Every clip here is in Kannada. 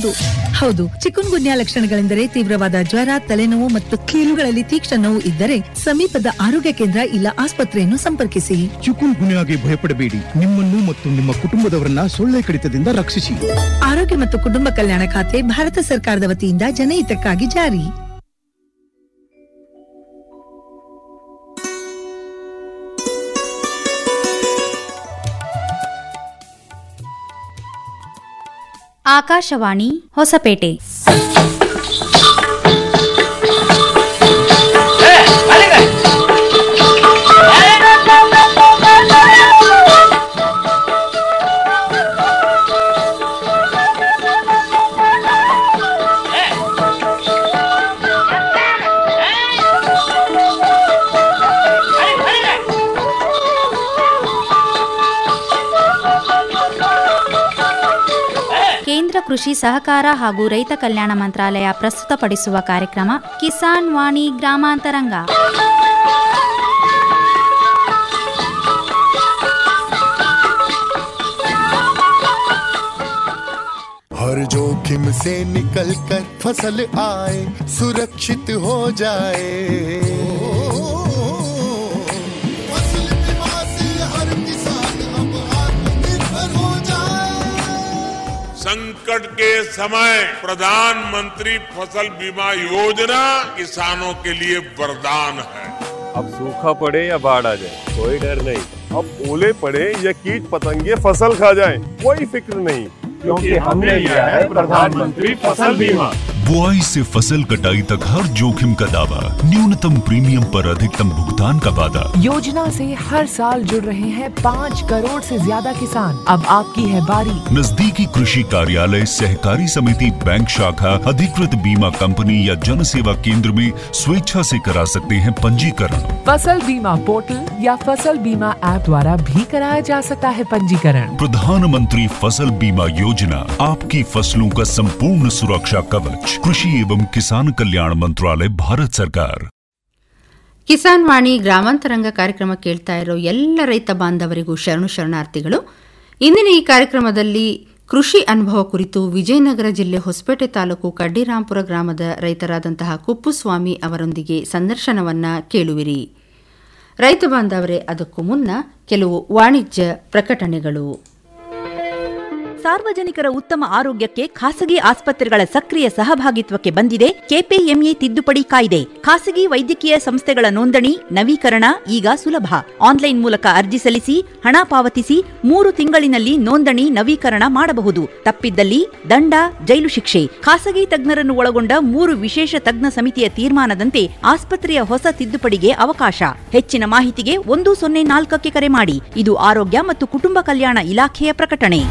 ಹೌದು ಚಿಕುನ್ ಗುನ್ಯಾ ಲಕ್ಷಣಗಳೆಂದರೆ ತೀವ್ರವಾದ ಜ್ವರ ತಲೆನೋವು ಮತ್ತು ಕೀಲುಗಳಲ್ಲಿ ತೀಕ್ಷ್ಣ ನೋವು ಇದ್ದರೆ ಸಮೀಪದ ಆರೋಗ್ಯ ಕೇಂದ್ರ ಇಲ್ಲ ಆಸ್ಪತ್ರೆಯನ್ನು ಸಂಪರ್ಕಿಸಿ ಚಿಕುನ್ ಗುನ್ಯಾಗೆ ಭಯಪಡಬೇಡಿ ನಿಮ್ಮನ್ನು ಮತ್ತು ನಿಮ್ಮ ಕುಟುಂಬದವರನ್ನ ಸೊಳ್ಳೆ ಕಡಿತದಿಂದ ರಕ್ಷಿಸಿ ಆರೋಗ್ಯ ಮತ್ತು ಕುಟುಂಬ ಕಲ್ಯಾಣ ಖಾತೆ ಭಾರತ ಸರ್ಕಾರದ ವತಿಯಿಂದ ಜನಹಿತಕ್ಕಾಗಿ ಜಾರಿ ಆಕಾಶವಾಣಿ ಹೊಸಪೇಟೆ ಕೇಂದ್ರ ಕೃಷಿ ಸಹಕಾರ ಹಾಗೂ ರೈತ ಕಲ್ಯಾಣ ಮಂತ್ರಾಲಯ ಪ್ರಸ್ತುತಪಡಿಸುವ ಕಾರ್ಯಕ್ರಮ ಕಿಸಾನ್ ವಾಣಿ ಗ್ರಾಮಾಂತರಂಗ हर जोखिम से निकल कर फसल आए सुरक्षित हो जाए फसल बीमा से हर किसान अब आत्मनिर्भर हो जाए संकट के समय प्रधानमंत्री फसल बीमा योजना किसानों के लिए वरदान है अब सूखा पड़े या बाढ़ आ जाए कोई डर नहीं अब ओले पड़े या कीट पतंगे फसल खा जाए कोई फिक्र नहीं क्योंकि हमने लिया है प्रधानमंत्री फसल बीमा बुआई से फसल कटाई तक हर जोखिम का दावा न्यूनतम प्रीमियम पर अधिकतम भुगतान का वादा योजना से हर साल जुड़ रहे हैं पाँच करोड़ से ज्यादा किसान अब आपकी है बारी नजदीकी कृषि कार्यालय सहकारी समिति बैंक शाखा अधिकृत बीमा कंपनी या जन सेवा केंद्र में स्वेच्छा से करा सकते हैं पंजीकरण फसल बीमा पोर्टल या फसल बीमा ऐप द्वारा भी कराया जा सकता है पंजीकरण प्रधानमंत्री फसल बीमा योजना आपकी फसलों का संपूर्ण सुरक्षा कवच कृषि एवं किसान कल्याण मंत्रालय भारत सरकार ಕಿಸಾನ್ ವಾಣಿ ಗ್ರಾಮಾಂತರಂಗ ಕಾರ್ಯಕ್ರಮ ಕೇಳ್ತಾ ಇರೋ ಎಲ್ಲ ರೈತ ಬಾಂಧವರಿಗೂ ಶರಣು ಶರಣಾರ್ಥಿಗಳು ಇಂದಿನ ಈ ಕಾರ್ಯಕ್ರಮದಲ್ಲಿ ಕೃಷಿ ಅನುಭವ ಕುರಿತು ವಿಜಯನಗರ ಜಿಲ್ಲೆ ಹೊಸಪೇಟೆ ತಾಲೂಕು ಕಡ್ಡಿರಾಂಪುರ ಗ್ರಾಮದ ರೈತರಾದಂತಹ ಕುಪ್ಪುಸ್ವಾಮಿ ಅವರೊಂದಿಗೆ ಸಂದರ್ಶನವನ್ನ ಕೇಳುವಿರಿ ರೈತ ಬಾಂಧವರೇ ಅದಕ್ಕೂ ಮುನ್ನ ಕೆಲವು ವಾಣಿಜ್ಯ ಪ್ರಕಟಣೆಗಳು ಸಾರ್ವಜನಿಕರ ಉತ್ತಮ ಆರೋಗ್ಯಕ್ಕೆ ಖಾಸಗಿ ಆಸ್ಪತ್ರೆಗಳ ಸಕ್ರಿಯ ಸಹಭಾಗಿತ್ವಕ್ಕೆ ಬಂದಿದೆ ಕೆಪಿಎಂಇ ತಿದ್ದುಪಡಿ ಕಾಯ್ದೆ ಖಾಸಗಿ ವೈದ್ಯಕೀಯ ಸಂಸ್ಥೆಗಳ ನೋಂದಣಿ ನವೀಕರಣ ಈಗ ಸುಲಭ ಆನ್ಲೈನ್ ಮೂಲಕ ಅರ್ಜಿ ಸಲ್ಲಿಸಿ ಹಣ ಪಾವತಿಸಿ ಮೂರು ತಿಂಗಳಿನಲ್ಲಿ ನೋಂದಣಿ ನವೀಕರಣ ಮಾಡಬಹುದು ತಪ್ಪಿದ್ದಲ್ಲಿ ದಂಡ ಜೈಲು ಶಿಕ್ಷೆ ಖಾಸಗಿ ತಜ್ಞರನ್ನು ಒಳಗೊಂಡ ಮೂರು ವಿಶೇಷ ತಜ್ಞ ಸಮಿತಿಯ ತೀರ್ಮಾನದಂತೆ ಆಸ್ಪತ್ರೆಯ ಹೊಸ ತಿದ್ದುಪಡಿಗೆ ಅವಕಾಶ ಹೆಚ್ಚಿನ ಮಾಹಿತಿಗೆ ಒಂದು ಸೊನ್ನೆ ನಾಲ್ಕಕ್ಕೆ ಕರೆ ಮಾಡಿ ಇದು ಆರೋಗ್ಯ ಮತ್ತು ಕುಟುಂಬ ಕಲ್ಯಾಣ ಇಲಾಖೆಯ ಪ್ರಕಟಣೆ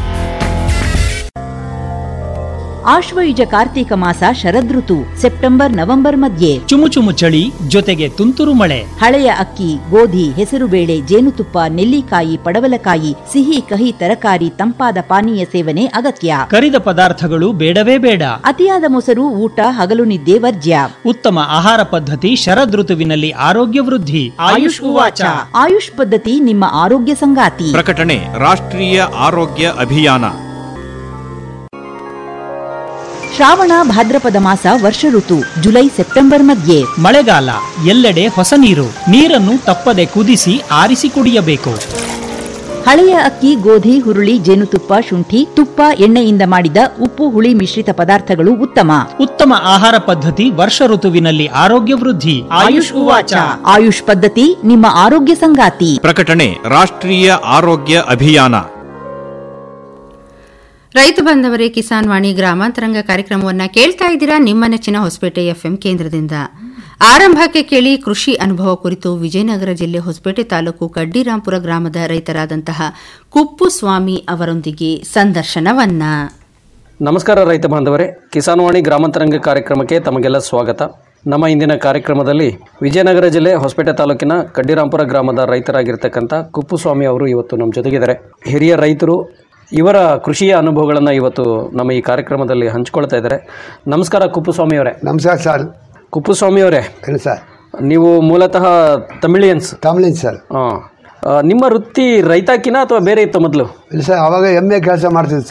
ಆಶ್ವಯುಜ ಕಾರ್ತೀಕ ಮಾಸ ಶರದೃತು ಸೆಪ್ಟೆಂಬರ್ ನವೆಂಬರ್ ಮಧ್ಯೆ ಚುಮು ಚುಮು ಚಳಿ ಜೊತೆಗೆ ತುಂತುರು ಮಳೆ ಹಳೆಯ ಅಕ್ಕಿ ಗೋಧಿ ಹೆಸರುಬೇಳೆ ಜೇನುತುಪ್ಪ ನೆಲ್ಲಿಕಾಯಿ ಪಡವಲಕಾಯಿ ಸಿಹಿ ಕಹಿ ತರಕಾರಿ ತಂಪಾದ ಪಾನೀಯ ಸೇವನೆ ಅಗತ್ಯ ಕರಿದ ಪದಾರ್ಥಗಳು ಬೇಡವೇ ಬೇಡ ಅತಿಯಾದ ಮೊಸರು ಊಟ ಹಗಲು ನಿದ್ದೆ ವರ್ಜ್ಯ ಉತ್ತಮ ಆಹಾರ ಪದ್ಧತಿ ಶರದೃತುವಿನಲ್ಲಿ ಆರೋಗ್ಯ ವೃದ್ಧಿ ಆಯುಷ್ ಉವಾಚ ಆಯುಷ್ ಪದ್ಧತಿ ನಿಮ್ಮ ಆರೋಗ್ಯ ಸಂಗಾತಿ ಪ್ರಕಟಣೆ ರಾಷ್ಟ್ರೀಯ ಆರೋಗ್ಯ ಅಭಿಯಾನ ಶ್ರಾವಣ ಭಾದ್ರಪದ ಮಾಸ ವರ್ಷ ಋತು ಜುಲೈ ಸೆಪ್ಟೆಂಬರ್ ಮಧ್ಯೆ ಮಳೆಗಾಲ ಎಲ್ಲೆಡೆ ಹೊಸ ನೀರು ನೀರನ್ನು ತಪ್ಪದೆ ಕುದಿಸಿ ಆರಿಸಿ ಕುಡಿಯಬೇಕು ಹಳೆಯ ಅಕ್ಕಿ ಗೋಧಿ ಹುರುಳಿ ಜೇನುತುಪ್ಪ ಶುಂಠಿ ತುಪ್ಪ ಎಣ್ಣೆಯಿಂದ ಮಾಡಿದ ಉಪ್ಪು ಹುಳಿ ಮಿಶ್ರಿತ ಪದಾರ್ಥಗಳು ಉತ್ತಮ ಉತ್ತಮ ಆಹಾರ ಪದ್ಧತಿ ವರ್ಷ ಋತುವಿನಲ್ಲಿ ಆರೋಗ್ಯ ವೃದ್ಧಿ ಆಯುಷ್ ಉವಾಚ ಆಯುಷ್ ಪದ್ಧತಿ ನಿಮ್ಮ ಆರೋಗ್ಯ ಸಂಗಾತಿ ಪ್ರಕಟಣೆ ರಾಷ್ಟ್ರೀಯ ಆರೋಗ್ಯ ಅಭಿಯಾನ ರೈತ ಬಾಂಧವರೇ ಕಿಸಾನ್ ವಾಣಿ ಗ್ರಾಮಾಂತರಂಗ ಕಾರ್ಯಕ್ರಮವನ್ನ ಕೇಳ್ತಾ ಇದ್ದೀರಾ ನಿಮ್ಮ ನೆಚ್ಚಿನ ಹೊಸಪೇಟೆ ಎಫ್ಎಂ ಕೇಂದ್ರದಿಂದ ಆರಂಭಕ್ಕೆ ಕೇಳಿ ಕೃಷಿ ಅನುಭವ ಕುರಿತು ವಿಜಯನಗರ ಜಿಲ್ಲೆ ಹೊಸಪೇಟೆ ತಾಲೂಕು ಕಡ್ಡಿರಾಂಪುರ ಗ್ರಾಮದ ರೈತರಾದಂತಹ ಕುಪ್ಪು ಸ್ವಾಮಿ ಅವರೊಂದಿಗೆ ಸಂದರ್ಶನವನ್ನ ನಮಸ್ಕಾರ ರೈತ ಬಾಂಧವರೇ ಕಿಸಾನ್ವಾಣಿ ಗ್ರಾಮಾಂತರಂಗ ಕಾರ್ಯಕ್ರಮಕ್ಕೆ ತಮಗೆಲ್ಲ ಸ್ವಾಗತ ನಮ್ಮ ಇಂದಿನ ಕಾರ್ಯಕ್ರಮದಲ್ಲಿ ವಿಜಯನಗರ ಜಿಲ್ಲೆ ಹೊಸಪೇಟೆ ತಾಲೂಕಿನ ಕಡ್ಡಿರಾಂಪುರ ಗ್ರಾಮದ ರೈತರಾಗಿರ್ತಕ್ಕಂಥ ಕುಪ್ಪುಸ್ವಾಮಿ ಅವರು ಇವತ್ತು ನಮ್ಮ ಜೊತೆಗಿದ್ದಾರೆ ಹಿರಿಯ ರೈತರು ಇವರ ಕೃಷಿಯ ಅನುಭವಗಳನ್ನು ಇವತ್ತು ನಮ್ಮ ಈ ಕಾರ್ಯಕ್ರಮದಲ್ಲಿ ಹಂಚ್ಕೊಳ್ತಾ ಇದ್ದಾರೆ ನಮಸ್ಕಾರ ಕುಪ್ಪುಸ್ವಾಮಿ ಅವರೇ ನಮಸ್ಕಾರ ಸರ್ ಕುಪ್ಪುಸ್ವಾಮಿ ಅವರೇ ಏನು ಸರ್ ನೀವು ಮೂಲತಃ ತಮಿಳಿಯನ್ಸ್ ತಮಿಳಿನ್ ಸರ್ ಹಾಂ ನಿಮ್ಮ ವೃತ್ತಿ ರೈತಾಕಿನ ಅಥವಾ ಬೇರೆ ಇತ್ತು ಮೊದಲು ಇಲ್ಲ ಸರ್ ಅವಾಗ ಎಮ್ಮೆ ಕೆಲಸ ಮಾಡ್ತಿದ್ದೆ ಸರ್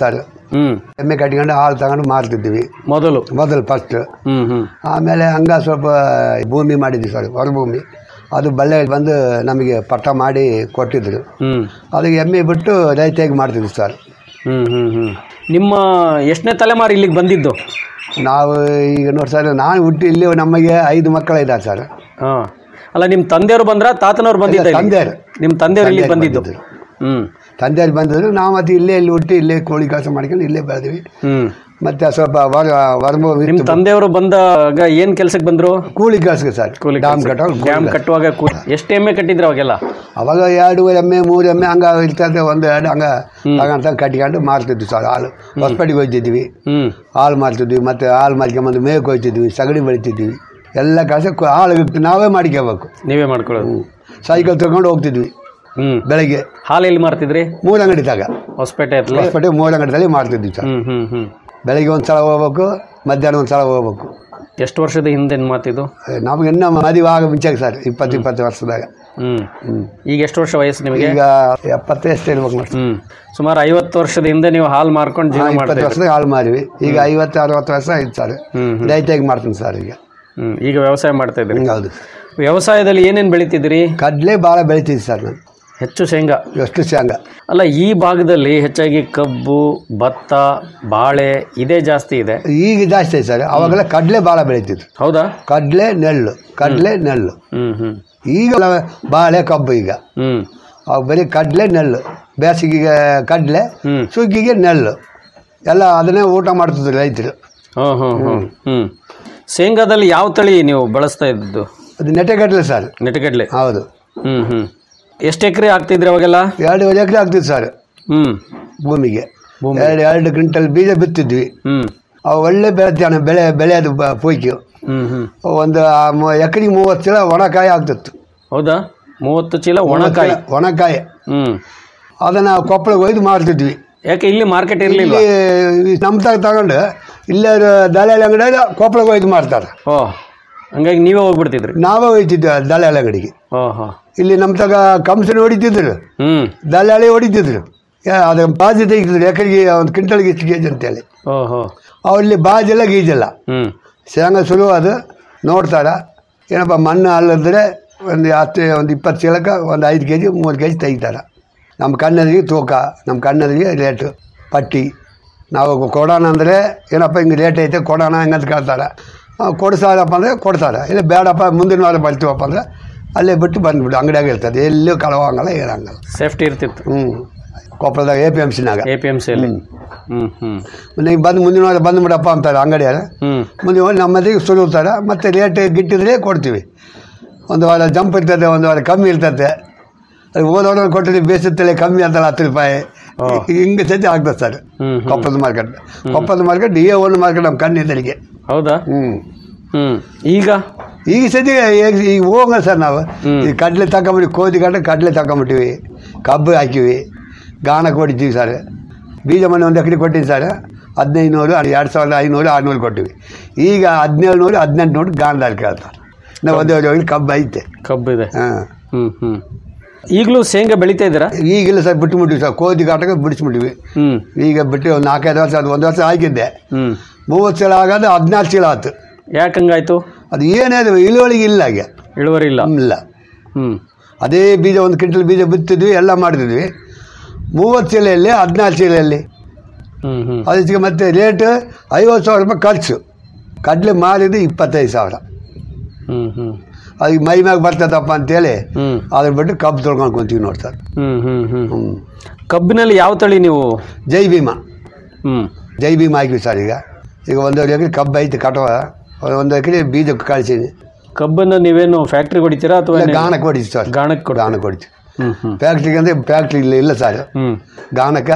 ಹ್ಮ್ ಎಮ್ಮೆ ಕಟ್ಕೊಂಡು ಹಾಲು ತಗೊಂಡು ಮಾರ್ತಿದ್ವಿ ಮೊದಲು ಮೊದಲು ಫಸ್ಟ್ ಹ್ಮ್ ಹ್ಮ್ ಆಮೇಲೆ ಹಂಗ ಸ್ವಲ್ಪ ಭೂಮಿ ಮಾಡಿದ್ವಿ ಸರ್ ಹೊರಭೂಮಿ ಅದು ಬಳ್ಳೆ ಬಂದು ನಮಗೆ ಪಟ್ಟ ಮಾಡಿ ಕೊಟ್ಟಿದ್ರು ಹ್ಮ್ ಅದಕ್ಕೆ ಎಮ್ಮೆ ಬಿಟ್ಟು ರೈತಾಗಿ ಮಾಡ್ತಿದ್ವಿ ಸರ್ ಹ್ಮ್ ಹ್ಮ್ ಹ್ಮ್ ನಿಮ್ಮ ಎಷ್ಟನೇ ತಲೆಮಾರು ಇಲ್ಲಿಗೆ ಬಂದಿದ್ದು ನಾವು ಈಗ ನೋಡಿ ಸರ್ ನಾನು ಹುಟ್ಟಿ ಇಲ್ಲಿ ನಮಗೆ ಐದು ಮಕ್ಕಳಿದ್ದಾರೆ ಸರ್ ಹಾ ಅಲ್ಲ ನಿಮ್ಮ ತಂದೆಯವರು ಬಂದ್ರ ತಾತನವ್ರು ಬಂದಿದ್ದ ಇಲ್ಲ, ತಂದೆಯವರು. ನಿಮ್ಮ ತಂದೆಯವರು ಇಲ್ಲಿಗೆ ತಂದೆಯವರು ಬಂದಿದ್ದು ಹ್ಮ್ ತಂದೆಯಲ್ಲಿ ಬಂದಿದ್ರು ನಾವು ಮತ್ತೆ ಇಲ್ಲೇ ಇಲ್ಲಿ ಹುಟ್ಟಿ ಇಲ್ಲೇ ಕೋಳಿ ಕೆಲಸ ಮಾಡ್ಕೊಂಡು ಇಲ್ಲೇ ಬೆಳೆದ್ವಿ ಹ್ಮ್ ಮತ್ತೆ ಸ್ವಲ್ಪ ವರ ವರಭೂಮಿ ನಿಮ್ಮ ತಂದೆಯವರು ಬಂದಾಗ ಏನ್ ಕೆಲ್ಸಕ್ಕೆ ಬಂದ್ರು ಕೂಲಿ ಕೆಲಸಕ್ಕೆ ಸರ್ ಡ್ಯಾಮ್ ಕಟ್ಟೋರು ಡ್ಯಾಮ್ ಕಟ್ಟುವಾಗ ಕೂ- ಎಷ್ಟು ಎಮ್ಮೆ ಕಟ್ಟಿದ್ರು ಅವಾಗೆಲ್ಲ ಅವಾಗ ಎರಡು ಎಮ್ಮೆ ಮೂರು ಎಮ್ಮೆ ಹಂಗ ಇರ್ತದೆ ಒಂದು ಎರಡು ಹಂಗ ತಗೊಂತ ಕಟ್ಕೊಂಡು ಮಾರ್ತಿದ್ವಿ ಸರ್ ಹಾಲು ಹೊಸಪೇಟೆಗೆ ಹೋಗ್ತಿದ್ವಿ ಹ್ಮ್ ಹಾಲು ಮಾರ್ತಿದ್ವಿ ಮತ್ತೆ ಹಾಲು ಮಾರ್ಕೊಂಬಂದು ಮೇಯಕ್ಕೆ ಹೋಗ್ತಿದ್ವಿ ಸಗಣಿ ಬೆಳಿತಿದ್ವಿ ಎಲ್ಲ ಕೆಲಸ ಹಾಲು ನಾವೇ ಮಾಡ್ಕೋಬೇಕು ನೀವೇ ಮಾಡ್ಕೊಳ್ಳೋದು ಸೈಕಲ್ ತಗೊಂಡು ಹೋಗ್ತಿದ್ವಿ ಹ್ಮ್ ಬೆಳಗ್ಗೆ ಹಾಲು ಎಲ್ಲಿ ಮಾರ್ತಿದ್ರಿ ಮೂರು ಅಂಗಡಿ ತಗ ಹೊಸಪೇಟೆ ಹತ್ರ ಹೊಸಪೇಟೆ ಮೂರು ಅಂಗಡಿದಲ್ಲಿ ಮಾರ್ತಿದ್ವಿ ಸರ್ ಹ್ಮ್ ಹ್ಮ್ ಹ್ಮ್ ಬೆಳಗ್ಗೆ ಒಂದು ಸಲ ಹೋಗ್ಬೇಕು ಮಧ್ಯಾಹ್ನ ಒಂದು ಸಲ ಹೋಗ್ಬೇಕು ಎಷ್ಟು ವರ್ಷದ ಹಿಂದಿನ ಮಾತಿದು ನಮ್ಗೆ ಇನ್ನೂ ಮದುವೆ ಆಗ ಮುಂಚೆಗೆ ಸರ್ ಇಪ್ಪತ್ತು ಇಪ್ಪತ್ತು ವರ್ಷದಾಗ ಹ್ಮ್ ಈಗ ಎಷ್ಟು ವರ್ಷ ವಯಸ್ಸು ನಿಮಗೆ ಈಗ ಎಪ್ಪತ್ತು ಎಷ್ಟು ಇರ್ಬೇಕು ನೋಡಿ ಹ್ಮ್ ಸುಮಾರು ಐವತ್ತು ವರ್ಷದ ಹಿಂದೆ ನೀವು ಹಾಲು ಮಾರ್ಕೊಂಡು ಜೀವನ ಇಪ್ಪತ್ತು ಮಾಡ್ತಾ ಇದ್ರಿ. ವರ್ಷದಾಗ ಹಾಳು ಮಾರಿವಿ ಈಗ ಐವತ್ತು ಅರವತ್ತು ವರ್ಷ ಆಯ್ತು ಸರ್ ಹ್ಮ್ ಹ್ಮ್. ರೈತಾಗಿ ಮಾಡ್ತೀನಿ ಸರ್ ಈಗ ಹ್ಮ್ ಈಗ ವ್ಯವಸಾಯ ಮಾಡ್ತಾ ಇದ್ರಿ ಹೌದು ವ್ಯವಸಾಯದಲ್ಲಿ ಏನೇನ್ ಬೆಳಿತಿದ್ರಿ ಕಡಲೆ ಭಾಳ ಬೆಳಿತಿದ್ವಿ ಸರ್ ನಾನು ಹೆಚ್ಚು ಶೇಂಗಾ ಎಷ್ಟು ಶೇಂಗಾ ಅಲ್ಲ ಈ ಭಾಗದಲ್ಲಿ ಹೆಚ್ಚಾಗಿ ಕಬ್ಬು ಭತ್ತ ಬಾಳೆ ಇದೇ ಜಾಸ್ತಿ ಇದೆ ಈಗ ಜಾಸ್ತಿ ಆಯ್ತು ಸರ್ ಅವಾಗೆಲ್ಲ ಕಡಲೆ ಭಾಳ ಬೆಳಿತಿದ್ರು ಹೌದಾ ಕಡಲೆ ನೆಲ್ಲು ಕಡಲೆ ನೆಲ್ಲು ಹ್ಮ್ ಹ್ಮ್ ಈಗ ಬಾಳೆ ಕಬ್ಬು ಈಗ ಹ್ಮ್ ಅವಾಗ ಬರೀ ಕಡಲೆ ನೆಲ್ಲು ಬೇಸಿಗೆಗೆ ಕಡಲೆ ಹ್ಮ್. ಸುಗ್ಗಿಗೆ ನೆಲ್ಲು ಎಲ್ಲ ಅದನ್ನೇ ಊಟ ಮಾಡ್ತಿದ್ರು ರೈತರು ಹ್ಮ್ ಹ್ಮ್ ಹ್ಮ್ ಹ್ಮ್ ಶೇಂಗಾದಲ್ಲಿ ಯಾವ ತಳಿ ನೀವು ಬಳಸ್ತಾ ಇದ್ದದ್ದು ಅದು ನೆಟೆಗಡಲೆ ಸರ್ ನೆಟಗಡ್ಲೆ ಹೌದು ಹ್ಮ್ ಹ್ಮ್ ಎಷ್ಟು ಎಕರೆ ಹಾಕ್ತಿದ್ರಿ ಅವಾಗೆಲ್ಲ ಎರಡೂವರೆ ಎಕರೆ ಆಗ್ತಿತ್ತು ಸರ್ ಹ್ಮ್ ಭೂಮಿಗೆ ಭೂಮಿ. ಎರಡು ಎರಡು ಕ್ವಿಂಟಲ್ ಬೀಜ ಬಿತ್ತಿದ್ವಿ ಹ್ಮ್ ಅವು ಒಳ್ಳೆ ಬೆಳೆತಾನೆ ಬೆಳೆ ಬೆಳೆಯೋದು ಬ- ಪೂಯ್ಕೆ ಹ್ಮ್ ಹ್ಮ್ ಒಂದು ಎಕರೆಗೆ ಮೂವತ್ತು ಚೀಲ ಒಣಕಾಯಿ ಆಗ್ತಿತ್ತು ಹೌದಾ ಮೂವತ್ತು ಚೀಲ ಒಣಕಾಯಿ ಒಣಕಾಯಿ ಹ್ಮ್ ಅದನ್ನು ಕೊಪ್ಪಳಕ್ಕೆ ಒಯ್ದು ಮಾರ್ತಿದ್ವಿ ಯಾಕೆ ಇಲ್ಲಿ ಮಾರ್ಕೆಟ್ ಇರ್ಲಿಲ್ಲ ಇಲ್ಲಿ ನಮ್ಮ ತಾಗ ತಗೊಂಡು ಇಲ್ಲೇ ದಲ್ಲಾಳಿ ಅಂಗಡಿಯಲ್ಲಿ ಕೊಪ್ಪಳಕ್ಕೆ ಒಯ್ದು ಮಾರ್ತಾರೆ ಓ ಹಂಗಾಗಿ ನೀವೇ ಹೋಗ್ಬಿಡ್ತಿದ್ರಿ ನಾವೇ ಒಯ್ತಿದ್ವಿ ದಲ್ಲಾಳಿ ಅಂಗಡಿಗೆ ಓ ಹೋ ಇಲ್ಲಿ ನಮ್ಮ ತಗ ಕಂಸನ ಹೊಡಿತಿದ್ರು ಹ್ಮ್ ದಲ್ಲಾಳಿ ಹೊಡಿತಿದ್ರು ಯಾ- ಅದು ಬಾಜಿ ತೆಗಿತಿದ್ರು ಎಕರೆಗೆ ಒಂದು ಕ್ವಿಂಟಲ್ಗೆ ಇಷ್ಟು ಕೆ ಜಿ ಅಂತೇಳಿ ಓ ಹೋ ಅವಲ್ಲಿ ಬಾಜಿಲ್ಲ ಗೀಜಿಲ್ಲ ಹ್ಮ್ ಶೇಂಗಾ ಸುಲು ಅದು ನೋಡ್ತಾರೆ ಏನಪ್ಪ ಮಣ್ಣು ಅಲ್ಲದ್ರೆ ಒಂದು ಹತ್ತು ಒಂದು ಇಪ್ಪತ್ತು ಚೀಲಕ್ಕೆ ಒಂದು ಐದು ಕೆ ಜಿ ಮೂರು ಕೆ ಜಿ ತೆಗಿತಾರೆ ನಮ್ಮ ಕಣ್ಣರಿಗೆ ತೂಕ ನಮ್ಮ ಕಣ್ಣರಿಗೆ ರೇಟು ಪಟ್ಟಿ ನಾವು ಕೊಡೋಣ ಅಂದರೆ ಏನಪ್ಪ ಹಿಂಗೆ ರೇಟ್ ಐತೆ ಕೊಡೋಣ ಹಂಗಂತ ಕೇಳ್ತಾರೆ ಆ, ಕೊಡ್ಸಾರಪ್ಪ ಅಂದರೆ ಕೊಡ್ತಾರೆ ಇಲ್ಲ ಬೇಡಪ್ಪ ಮುಂದಿನ ವಾರ ಬರ್ತೀವಪ್ಪ ಅಂದರೆ ಅಲ್ಲೇ ಬಿಟ್ಟು ಬಂದ್ಬಿಟ್ಟು ಅಂಗಡಿಯಾಗ ಇರ್ತದೆ ಎಲ್ಲೂ ಕಳವಾಗಲ್ಲ ಏನಾಗಲ್ಲ ಸೇಫ್ಟಿ ಇರ್ತಿತ್ತು ಹ್ಞೂ ಕೊಪ್ಪಳದಾಗ ಎ ಪಿ ಎಮ್ ಸಿನಾಗ ಎ ಪಿ ಎಮ್ ಸಿ ಅಲ್ಲಿ ಹ್ಮ್ ಹ್ಮ್ ನೀವು ಬಂದು ಮುಂದಿನ ವಾರ ಬಂದುಬಿಡಪ್ಪ ಅಂತಾರೆ ಅಂಗಡಿಯಾಗ ಹ್ಮ್ ಮುಂದೆ ಹೋಗಿ ನಮ್ಮ ಮನೆಗೆ ಸುರುತ್ತಾರೆ ಮತ್ತು ರೇಟ್ ಗಿಟ್ಟಿದ್ರೆ ಕೊಡ್ತೀವಿ ಒಂದು ವಾರ ಜಂಪ್ ಇರ್ತದೆ ಒಂದು ವಾರ ಕಮ್ಮಿ ಇರ್ತದೆ ಅದು ಹೋದವ್ರು ಕೊಟ್ಟಿದ್ದು ಬೇಸಿತ್ತಲೆ ಕಮ್ಮಿ ಅಂತಲ್ಲ ಹತ್ತು ರೂಪಾಯಿ ಹಿಂಗೆ ಸದ್ಯ ಆಗ್ತದೆ ಸರ್ ಹ್ಮ್, ಕೊಪ್ಪದ ಮಾರ್ಕೆಟ್ ಕೊಪ್ಪದ ಮಾರ್ಕೆಟ್ ಡಿ ಎ ಒಂದು ಮಾರ್ಕೆಟ್ ನಮ್ಮ ಕಣ್ಣಿದ್ದರಿಗೆ ಹೌದಾ ಹ್ಞೂ ಹ್ಮ್ ಈಗ ಈಗ ಸದ್ಯ ಈಗ- ಈಗ ಹೋಗ ಸರ್ ನಾವು ಈ ಕಡಲೆ ತಗೊಂಬಿಟ್ಟು ಕೋದಿ ಕಡ್ಲೆ ಕಡಲೆ ತಗೊಂಬಿಟ್ಟಿವಿ ಕಬ್ಬು ಹಾಕಿವಿ ಗಾಣಕ್ಕೆ ಹೊಡಿತೀವಿ ಸರ್ ಬೀಜ ಮಣ್ಣು ಒಂದು ಎಕರೆ ಕೊಟ್ಟಿವಿ ಸರ್ ಹದಿನೈದು ನೂರು ಎರಡು ಸಾವಿರದ ಐನೂರು ಆರುನೂರು ಕೊಟ್ಟಿವಿ ಈಗ ಹದಿನೇಳು ನೂರು ಹದಿನೆಂಟು ನೂರು ಗಾಣದಲ್ಲಿ ಕೇಳ್ತಾರೆ ನಾವು ಒಂದೇ ಹೋಗಿ ಕಬ್ಬು ಐತೆ ಕಬ್ಬು ಇದೆ ಹಾಂ ಹ್ಮ್ ಹ್ಮ್ ಈಗಲೂ ಶೇಂಗಾ ಬೆಳಿತಾ ಇದ್ದೀರಾ ಈಗಿಲ್ಲ ಸರ್ ಬಿಟ್ಟುಬಿಟ್ಟಿವಿ ಸರ್ ಕೋದಿ ಕಾಟಕ್ಕೆ ಬಿಡಿಸ್ಬಿಟ್ಟಿವಿ ಹ್ಮ್ ಈಗ ಬಿಟ್ಟು ಒಂದು ನಾಲ್ಕೈದು ವರ್ಷ ಅದು ಒಂದು ವರ್ಷ ಹಾಕಿದ್ದೆ ಹ್ಮ್ ಮೂವತ್ತು ಚೀಲ ಆಗೋದು ಹದಿನಾರು ಚೀಲ ಆಯ್ತು ಯಾಕೆ ಹಂಗಾಯ್ತು ಅದು ಏನೇ ಇಳುವಳಿಗೆ ಇಲ್ಲ ಹಾಗೆ ಇಳುವರಿ ಇಲ್ಲ ಇಲ್ಲ ಹ್ಮ್ ಅದೇ ಬೀಜ ಒಂದು ಕ್ವಿಂಟಲ್ ಬೀಜ ಬಿತ್ತಿದ್ವಿ ಎಲ್ಲ ಮಾಡ್ತಿದ್ವಿ ಮೂವತ್ತು ಚೀಲೆಯಲ್ಲಿ ಹದಿನಾರು ಚೀಲೆಯಲ್ಲಿ ಹ್ಮ್ ಹ್ಮ್ ಅದಕ್ಕೆ ಮತ್ತೆ ರೇಟ್ ಐವತ್ತು ಸಾವಿರ ರೂಪಾಯಿ ಖರ್ಚು ಕಡಲೆ ಮಾರಿದ್ದು ಇಪ್ಪತ್ತೈದು ಸಾವಿರ ಹ್ಮ್ ಹ್ಮ್ ಅದಕ್ಕೆ ಮೈ ಮ್ಯಾಗ ಬರ್ತದಪ್ಪ ಅಂತೇಳಿ ಹ್ಮ್ ಅದ್ರ ಬಿಟ್ಟು ಕಬ್ಬು ತೊಳ್ಕೊಂಡು ಕುಂತೀವಿ ನೋಡ್ತಾರೆ ಹ್ಮ್ ಹ್ಮ್ ಹ್ಮ್ ಕಬ್ಬಿನಲ್ಲಿ ಯಾವ ತಳಿ ನೀವು ಜೈ ಭೀಮಾ ಹ್ಮ್ ಜೈ ಭೀಮಾ ಹಾಕಿವಿ ಸರ್ ಈಗ ಈಗ ಒಂದೂವರೆ ಎಕರೆ ಕಬ್ಬು ಐತೆ ಕಟವ ಒಂದು ಎಕರೆ ಬೀಜಕ್ಕೆ ಕಳಿಸೀನಿ ಕಬ್ಬನ್ನು ನೀವೇನು ಫ್ಯಾಕ್ಟ್ರಿ ಹೊಡಿತೀರಾ ಅಥವಾ ಇಲ್ಲ, ಗಾಣಕ್ಕೆ ಹೊಡಿತೀವಿ ಸರ್ ಗಾಣಕ್ಕೆ ಕೊಡ್ ಗಾಣಕ್ಕೆ ಹೊಡಿತೀವಿ ಹ್ಮ್ ಹ್ಮ್ ಫ್ಯಾಕ್ಟ್ರಿಗೆ ಅಂದರೆ ಫ್ಯಾಕ್ಟ್ರಿ ಇಲ್ಲ ಇಲ್ಲ ಸರ್ ಹ್ಮ್ ಗಾಣಕ್ಕೆ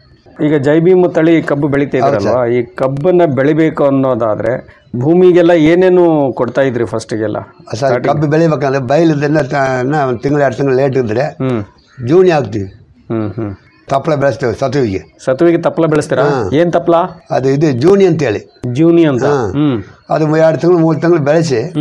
ಈಗ ಜೈಬೀಮ್ ತಳಿ ಕಬ್ಬು ಬೆಳಿತಾ ಇದ್ರಲ್ವಾ ಈ ಕಬ್ಬನ್ನ ಬೆಳಿಬೇಕು ಅನ್ನೋದಾದ್ರೆ ಭೂಮಿಗೆಲ್ಲ ಏನೇನು ಕೊಡ್ತಾ ಇದ್ರಿ ಫಸ್ಟಿಗೆಲ್ಲ ಸರ್ ಕಬ್ಬು ಬೆಳಿಬೇಕಂದ್ರೆ ಬಯಲದನ್ನ ಒಂದು ತಿಂಗಳು ಎರಡು ತಿಂಗಳು ಲೇಟ್ ಇದ್ದರೆ ಹ್ಮ್ ಜೂನಿ ಹಾಕ್ತೀವಿ ಹ್ಮ್ ಹ್ಮ್ ತಪ್ಪಲ ಬೆಳೆಸ್ತೇವೆ ಸತುವಿಗೆ ಸತುವಿಗೆ ತಪ್ಪಲ ಬೆಳೆಸ್ತೀರಾ ಹಾ. ಏನ್ ತಪ್ಪಲ ಅದು ಇದು ಜೂನಿ ಅಂತೇಳಿ ಜೂನಿ ಅಂತ ಹಾ. ಹ್ಮ್ ಅದು ಎರಡು ತಿಂಗಳು ಮೂರು ತಿಂಗಳು ಬೆಳೆಸಿ ಹ್ಮ್